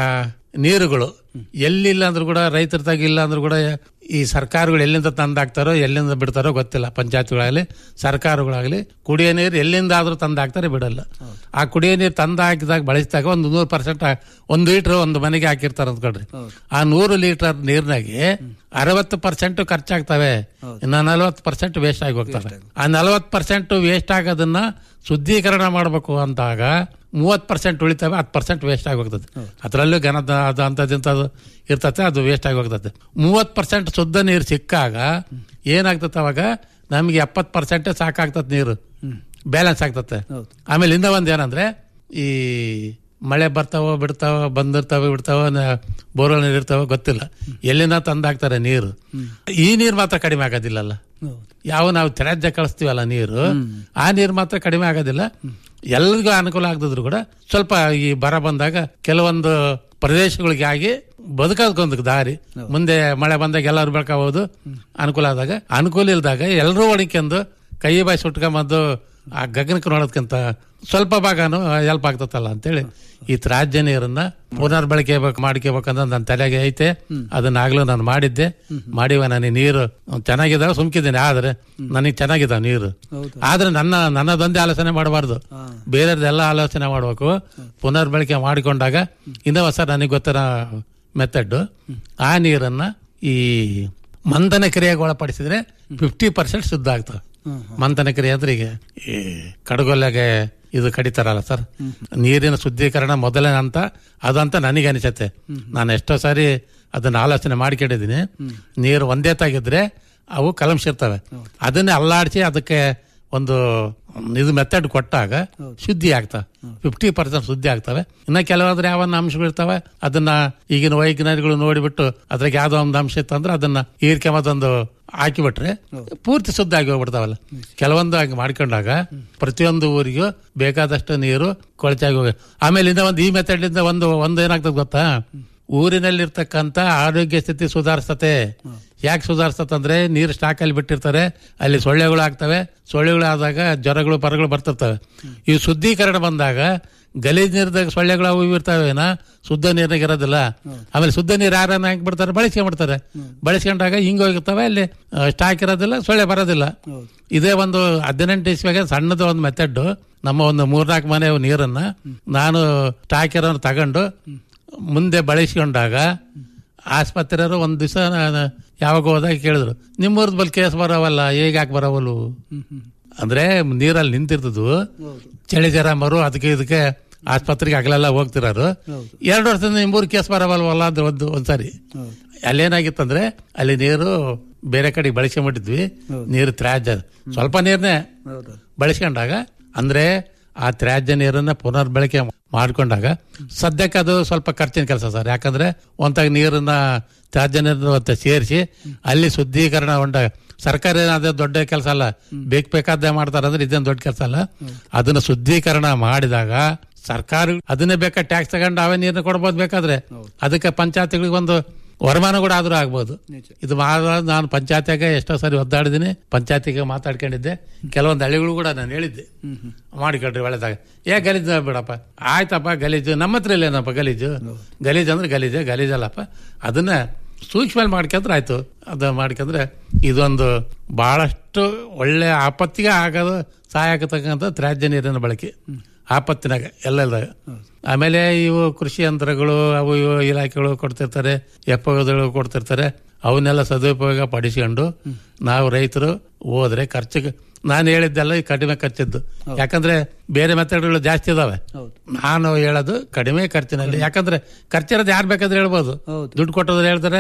ನೀರುಗಳು ಎಲ್ಲಿಲ್ಲ ಅಂದ್ರೂ ಕೂಡ ರೈತರ ತಾಗ ಇಲ್ಲ ಅಂದ್ರೂ ಕೂಡ ಈ ಸರ್ಕಾರಗಳು ಎಲ್ಲಿಂದ ತಂದಾಕ್ತಾರೋ ಎಲ್ಲಿಂದ ಬಿಡ್ತಾರೋ ಗೊತ್ತಿಲ್ಲ ಪಂಚಾಯತ್ಗಳಾಗಲಿ ಸರ್ಕಾರಗಳಾಗಲಿ ಕುಡಿಯೋ ನೀರು ಎಲ್ಲಿಂದ ಆದ್ರೂ ತಂದಾಕ್ತಾರೆ ಬಿಡಲ್ಲ ಆ ಕುಡಿಯೋ ನೀರು ತಂದು ಹಾಕಿದಾಗ ಬಳಸಿದಾಗ ಒಂದು ನೂರು ಪರ್ಸೆಂಟ್ ಒಂದು ಲೀಟರ್ ಒಂದು ಮನೆಗೆ ಹಾಕಿರ್ತಾರೆ ಅಂದ್ಕೊಳ್ರಿ ಆ ನೂರು ಲೀಟರ್ ನೀರಿನಾಗೆ ಅರವತ್ತು ಪರ್ಸೆಂಟ್ ಖರ್ಚಾಗ್ತವೆ ಇನ್ನ ನಲವತ್ತು ಪರ್ಸೆಂಟ್ ವೇಸ್ಟ್ ಆಗಿ ಹೋಗ್ತವೆ ಆ ನಲವತ್ತು ಪರ್ಸೆಂಟ್ ವೇಸ್ಟ್ ಆಗೋದನ್ನ ಶುದ್ಧೀಕರಣ ಮಾಡಬೇಕು ಅಂದಾಗ ಮೂವತ್ತು ಪರ್ಸೆಂಟ್ ಉಳಿತವೆ ಹತ್ತು ಪರ್ಸೆಂಟ್ ವೇಸ್ಟ್ ಆಗಿ ಹೋಗ್ತದೆ ಅದರಲ್ಲೂ ಘನ ಅದು ಅಂಥದ್ದು ಇರ್ತತೆ ಅದು ವೇಸ್ಟ್ ಆಗಿ ಹೋಗ್ತದೆ ಮೂವತ್ತು ಪರ್ಸೆಂಟ್ ಶುದ್ಧ ನೀರು ಸಿಕ್ಕಾಗ ಏನಾಗ್ತದೆ ಅವಾಗ ನಮಗೆ ಎಪ್ಪತ್ತು ಪರ್ಸೆಂಟ್ ಸಾಕಾಗ್ತದೆ ನೀರು ಬ್ಯಾಲೆನ್ಸ್ ಆಗ್ತತೆ ಆಮೇಲೆ ಇಂದ ಒಂದ್ ಏನಂದ್ರೆ ಈ ಮಳೆ ಬರ್ತಾವೋ ಬಿಡ್ತಾವ ಬಂದಿರ್ತಾವ ಬಿಡ್ತಾವ ಬೋರ್ವೆಲ್ ನೀರು ಇರ್ತಾವ ಗೊತ್ತಿಲ್ಲ ಎಲ್ಲಿಂದ ತಂದಾಕ್ತಾರೆ ನೀರು ಈ ನೀರು ಮಾತ್ರ ಕಡಿಮೆ ಆಗೋದಿಲ್ಲಲ್ಲ ಯಾವ ನಾವು ತ್ಯಾಜ್ಯ ಕಳಿಸ್ತೀವಲ್ಲ ನೀರು ಆ ನೀರು ಮಾತ್ರ ಕಡಿಮೆ ಆಗೋದಿಲ್ಲ ಎಲ್ರಿಗೂ ಅನುಕೂಲ ಆಗದಿದ್ರು ಕೂಡ ಸ್ವಲ್ಪ ಈ ಬರ ಬಂದಾಗ ಕೆಲವೊಂದು ಪ್ರದೇಶಗಳಿಗೆ ಆಗಿ ಬದುಕೋದಕ್ಕೊಂದು ದಾರಿ ಮುಂದೆ ಮಳೆ ಬಂದಾಗ ಎಲ್ಲರೂ ಬೆಳ್ಕೋಬಹುದು ಅನುಕೂಲ ಆದಾಗ ಅನುಕೂಲ ಇಲ್ದಾಗ ಎಲ್ಲರೂ ಒಣಕ್ಯಂದು ಕೈ ಬಾಯಿ ಸುಟ್ಕೊಂಬಂದು ಆ ಗಗನಕ್ಕೆ ನೋಡೋದಕ್ಕಿಂತ ಸ್ವಲ್ಪ ಭಾಗನು ಹೆಲ್ಪ್ ಆಗ್ತತಲ್ಲ ಅಂತೇಳಿ ಈ ತ್ರಾಜ್ಯ ನೀರನ್ನ ಪುನರ್ ಬಳಕೆ ಮಾಡ್ಕೋಬೇಕಂತ ನನ್ನ ತಲೆಗೆ ಐತೆ ಅದನ್ನಾಗ್ಲೂ ನಾನು ಮಾಡಿದ್ದೆ ಮಾಡಿವ ನನಗೆ ನೀರು ಚೆನ್ನಾಗಿದಾವ ಸುಮ್ಕಿದ್ದೀನಿ ಆದ್ರೆ ನನಗೆ ಚೆನ್ನಾಗಿದಾವ ನೀರು ಆದ್ರೆ ನನ್ನ ನನ್ನದೊಂದೇ ಆಲೋಚನೆ ಮಾಡಬಾರ್ದು ಬೇರೆದೆಲ್ಲ ಆಲೋಚನೆ ಮಾಡ್ಬೇಕು ಪುನರ್ ಬಳಕೆ ಮಾಡಿಕೊಂಡಾಗ ಇನ್ನೂ ಹೊಸ ನನಗೆ ಗೊತ್ತಿರೋ ಮೆಥಡ್ ಆ ನೀರನ್ನ ಈ ಮಂಥನ ಕ್ರಿಯೆಗೆ ಒಳಪಡಿಸಿದ್ರೆ ಫಿಫ್ಟಿ ಪರ್ಸೆಂಟ್ ಶುದ್ಧ ಆಗ್ತವೆ ಮಂಥನ ಕ್ರಿಯೆ ಅಂದ್ರೆ ಈಗ ಈ ಕಡಗೊಲ್ಲೆಗೆ ಇದು ಕಡಿತಾರಲ್ಲ ಸರ್ ನೀರಿನ ಶುದ್ಧೀಕರಣ ಮೊದಲನೇ ಅಂತ ಅದಂತ ನನಗೆ ಅನಿಸುತ್ತೆ ನಾನು ಎಷ್ಟೋ ಸಾರಿ ಅದನ್ನ ಆಲೋಚನೆ ಮಾಡ್ಕೊಂಡಿದ್ದೀನಿ ನೀರು ಒಂದೇ ತಾಗಿದ್ರೆ ಅವು ಕಲಂಶಿರ್ತವೆ ಅದನ್ನೇ ಅಲ್ಲಾಡಿಸಿ ಅದಕ್ಕೆ ಒಂದು ಇದು ಮೆಥಡ್ ಕೊಟ್ಟಾಗ ಶುದ್ಧಿ ಆಗ್ತವೆ ಫಿಫ್ಟಿ ಪರ್ಸೆಂಟ್ ಶುದ್ಧಿ ಆಗ್ತವೆ ಇನ್ನ ಕೆಲವಾದ್ರೆ ಯಾವನ್ನ ಅಂಶಗಳು ಇರ್ತವೆ ಅದನ್ನ ಈಗಿನ ವೈಜ್ಞಾನಿಗಳು ನೋಡಿಬಿಟ್ಟು ಅದ್ರಾಗ ಯಾವ್ದೋ ಒಂದು ಅಂಶ ಇತ್ತಂದ್ರೆ ಅದನ್ನ ಹೀರ್ಕೊಂಬದೊಂದು ಹಾಕಿಬಿಟ್ರೆ ಪೂರ್ತಿ ಶುದ್ಧ ಆಗಿ ಹೋಗ್ಬಿಡ್ತಾವಲ್ಲ ಕೆಲವೊಂದು ಹಂಗೆ ಮಾಡ್ಕೊಂಡಾಗ ಪ್ರತಿಯೊಂದು ಊರಿಗೂ ಬೇಕಾದಷ್ಟು ನೀರು ಕೊಳಚಾಗಿ ಹೋಗ ಆಮೇಲೆ ಇಂದ ಒಂದು ಈ ಮೆಥಡ್ ಇಂದ ಒಂದು ಒಂದು ಏನಾಗ್ತದೆ ಗೊತ್ತಾ ಊರಿನಲ್ಲಿರ್ತಕ್ಕಂಥ ಆರೋಗ್ಯ ಸ್ಥಿತಿ ಸುಧಾರಿಸ್ತತೆ ಯಾಕೆ ಸುಧಾರಿಸ್ತಂದ್ರೆ ನೀರು ಸ್ಟಾಕ್ ಅಲ್ಲಿ ಬಿಟ್ಟಿರ್ತಾರೆ ಅಲ್ಲಿ ಸೊಳ್ಳೆಗಳು ಆಗ್ತವೆ ಸೊಳ್ಳೆಗಳು ಆದಾಗ ಜ್ವರಗಳು ಪರಗಳು ಬರ್ತಿರ್ತವೆ ಈ ಶುದ್ಧೀಕರಣ ಬಂದಾಗ ಗಲೀಜ್ ನೀರ್ದಾಗ ಸೊಳ್ಳೆಗಳು ಅವು ಇವು ಇರ್ತಾವೇನ ಶುದ್ಧ ನೀರ್ನಾಗ ಇರೋದಿಲ್ಲ ಆಮೇಲೆ ಶುದ್ಧ ನೀರು ಯಾರನ್ನ ಹಾಕಿ ಬಿಡ್ತಾರೆ ಬಳಸ್ಕೊಂಡ್ಬಿಡ್ತಾರೆ ಬಳಸ್ಕೊಂಡಾಗ ಹಿಂಗ್ ಹೋಗಿರ್ತವೆ ಅಲ್ಲಿ ಸ್ಟಾಕ್ ಇರೋದಿಲ್ಲ ಸೊಳ್ಳೆ ಬರೋದಿಲ್ಲ ಇದೇ ಒಂದು ಹದಿನೆಂಟು ಇಸ್ವಿಗೆ ಸಣ್ಣದ ಒಂದು ಮೆಥಡ್ ನಮ್ಮ ಒಂದು ಮೂರ್ನಾಲ್ಕು ಮನೆ ನೀರನ್ನ ನಾನು ಸ್ಟಾಕ್ ಇರೋನ್ ತಗೊಂಡು ಮುಂದೆ ಬಳಸ್ಕೊಂಡಾಗ ಆಸ್ಪತ್ರೆಯವರು ಒಂದ್ ದಿವಸ ಯಾವಾಗ ಹೋದಾಗ ಕೇಳಿದ್ರು ನಿಮ್ಮೂರ್ದ ಬಲ್ ಕೇಸ್ ಬರವಲ್ಲ ಹೇಗೆ ಯಾಕೆ ಬರವಲ್ಲು ಅಂದ್ರೆ ನೀರಲ್ಲಿ ನಿಂತಿರ್ತದು ಚಳಿ ಜ್ವರ ಮರು ಅದಕ್ಕೆ ಇದಕ್ಕೆ ಆಸ್ಪತ್ರೆಗೆ ಹಗಲೆಲ್ಲ ಹೋಗ್ತಿರೋರು ಎರಡು ವರ್ಷದಿಂದ ನಿಮ್ಮೂರ್ ಕೇಸ್ ಬರವಲ್ವಲ್ಲ ಅಂದ್ರೆ ಒಂದು ಒಂದ್ಸರಿ ಅಲ್ಲೇನಾಗಿತ್ತಂದ್ರೆ ಅಲ್ಲಿ ನೀರು ಬೇರೆ ಕಡೆ ಬಳಸ್ಕೊಂಡ್ಬಿಟ್ಟಿದ್ವಿ ನೀರು ತ್ರಾಜ್ಯ ಸ್ವಲ್ಪ ನೀರ್ನೇ ಬಳಸ್ಕೊಂಡಾಗ ಅಂದ್ರೆ ಆ ತ್ಯಾಜ್ಯ ನೀರನ್ನ ಪುನರ್ ಬಳಕೆ ಮಾಡ್ಕೊಂಡಾಗ ಸದ್ಯಕ್ಕೆ ಅದು ಸ್ವಲ್ಪ ಖರ್ಚಿನ ಕೆಲಸ ಸರ್ ಯಾಕಂದ್ರೆ ಒಂತಾಗ ನೀರನ್ನ ತ್ಯಾಜ್ಯ ನೀರನ್ನ ಸೇರಿಸಿ ಅಲ್ಲಿ ಶುದ್ಧೀಕರಣ ಉಂಟಾಗ ಸರ್ಕಾರ ಏನಾದ್ರೆ ದೊಡ್ಡ ಕೆಲಸ ಅಲ್ಲ ಬೇಕು ಬೇಕಾದ್ದೇ ಮಾಡ್ತಾರೆ ಅಂದ್ರೆ ಇದೇನು ದೊಡ್ಡ ಕೆಲಸ ಅಲ್ಲ ಅದನ್ನ ಶುದ್ಧೀಕರಣ ಮಾಡಿದಾಗ ಸರ್ಕಾರ ಅದನ್ನೇ ಬೇಕಾ ಟ್ಯಾಕ್ಸ್ ತಗೊಂಡು ಅವೇ ನೀರನ್ನ ಕೊಡ್ಬೋದು ಬೇಕಾದ್ರೆ ಅದಕ್ಕೆ ಪಂಚಾಯತಿಗಳಿಗೆ ಒಂದು ವರಮಾನ ಕೂಡ ಆದ್ರೂ ಆಗ್ಬೋದು ಇದು ಮಾಡ ನಾನು ಪಂಚಾಯತಿಯಾಗ ಎಷ್ಟೋ ಸಾರಿ ಒದ್ದಾಡಿದ್ದೀನಿ ಪಂಚಾಯತಿಗೆ ಮಾತಾಡ್ಕೊಂಡಿದ್ದೆ ಕೆಲವೊಂದು ಹಳ್ಳಿಗಳು ಕೂಡ ನಾನು ಹೇಳಿದ್ದೆ ಮಾಡಿಕೊಡ್ರಿ ಒಳ್ಳೆದಾಗ ಏ ಗಲೀಜು ಬಿಡಪ್ಪ ಆಯ್ತಪ್ಪ ಗಲೀಜು ನಮ್ಮ ಹತ್ರ ಇಲ್ಲೇನಪ್ಪ ಗಲೀಜು ಗಲೀಜು ಅಂದ್ರೆ ಗಲೀಜು ಗಲೀಜಲ್ಲಪ್ಪ ಅದನ್ನ ಸೂಕ್ಷ್ಮ ಮಾಡ್ಕೊಂಡ್ರೆ ಆಯ್ತು ಅದು ಮಾಡ್ಕೊಂಡ್ರೆ ಇದೊಂದು ಬಹಳಷ್ಟು ಒಳ್ಳೆ ಆಪತ್ತಿಗೆ ಆಗೋದು ಸಹಾಯ ಆಗತಕ್ಕಂಥ ತ್ಯಾಜ್ಯ ನೀರಿನ ಬಳಕೆ ಆಪತ್ತಿನಾಗ ಎಲ್ಲೆಲ್ದಾಗ ಆಮೇಲೆ ಇವು ಕೃಷಿ ಯಂತ್ರಗಳು ಅವು ಇವು ಇಲಾಖೆಗಳು ಕೊಡ್ತಿರ್ತಾರೆ ಎಪ್ಪಗಳು ಕೊಡ್ತಿರ್ತಾರೆ ಅವನ್ನೆಲ್ಲ ಸದುಪಯೋಗ ಪಡಿಸ್ಕೊಂಡು ನಾವು ರೈತರು ಹೋದ್ರೆ ಖರ್ಚಿಗೆ ನಾನು ಹೇಳಿದ್ದೆಲ್ಲ ಈ ಕಡಿಮೆ ಖರ್ಚಿದ್ದು ಯಾಕಂದ್ರೆ ಬೇರೆ ಮೆಥಡ್ಗಳು ಜಾಸ್ತಿ ಇದಾವೆ ನಾನು ಹೇಳೋದು ಕಡಿಮೆ ಖರ್ಚಿನಲ್ಲಿ ಯಾಕಂದ್ರೆ ಖರ್ಚಿರೋದು ಯಾರು ಬೇಕಾದ್ರೆ ಹೇಳ್ಬೋದು ದುಡ್ಡು ಕೊಟ್ಟೋದ್ರೆ ಹೇಳ್ತಾರೆ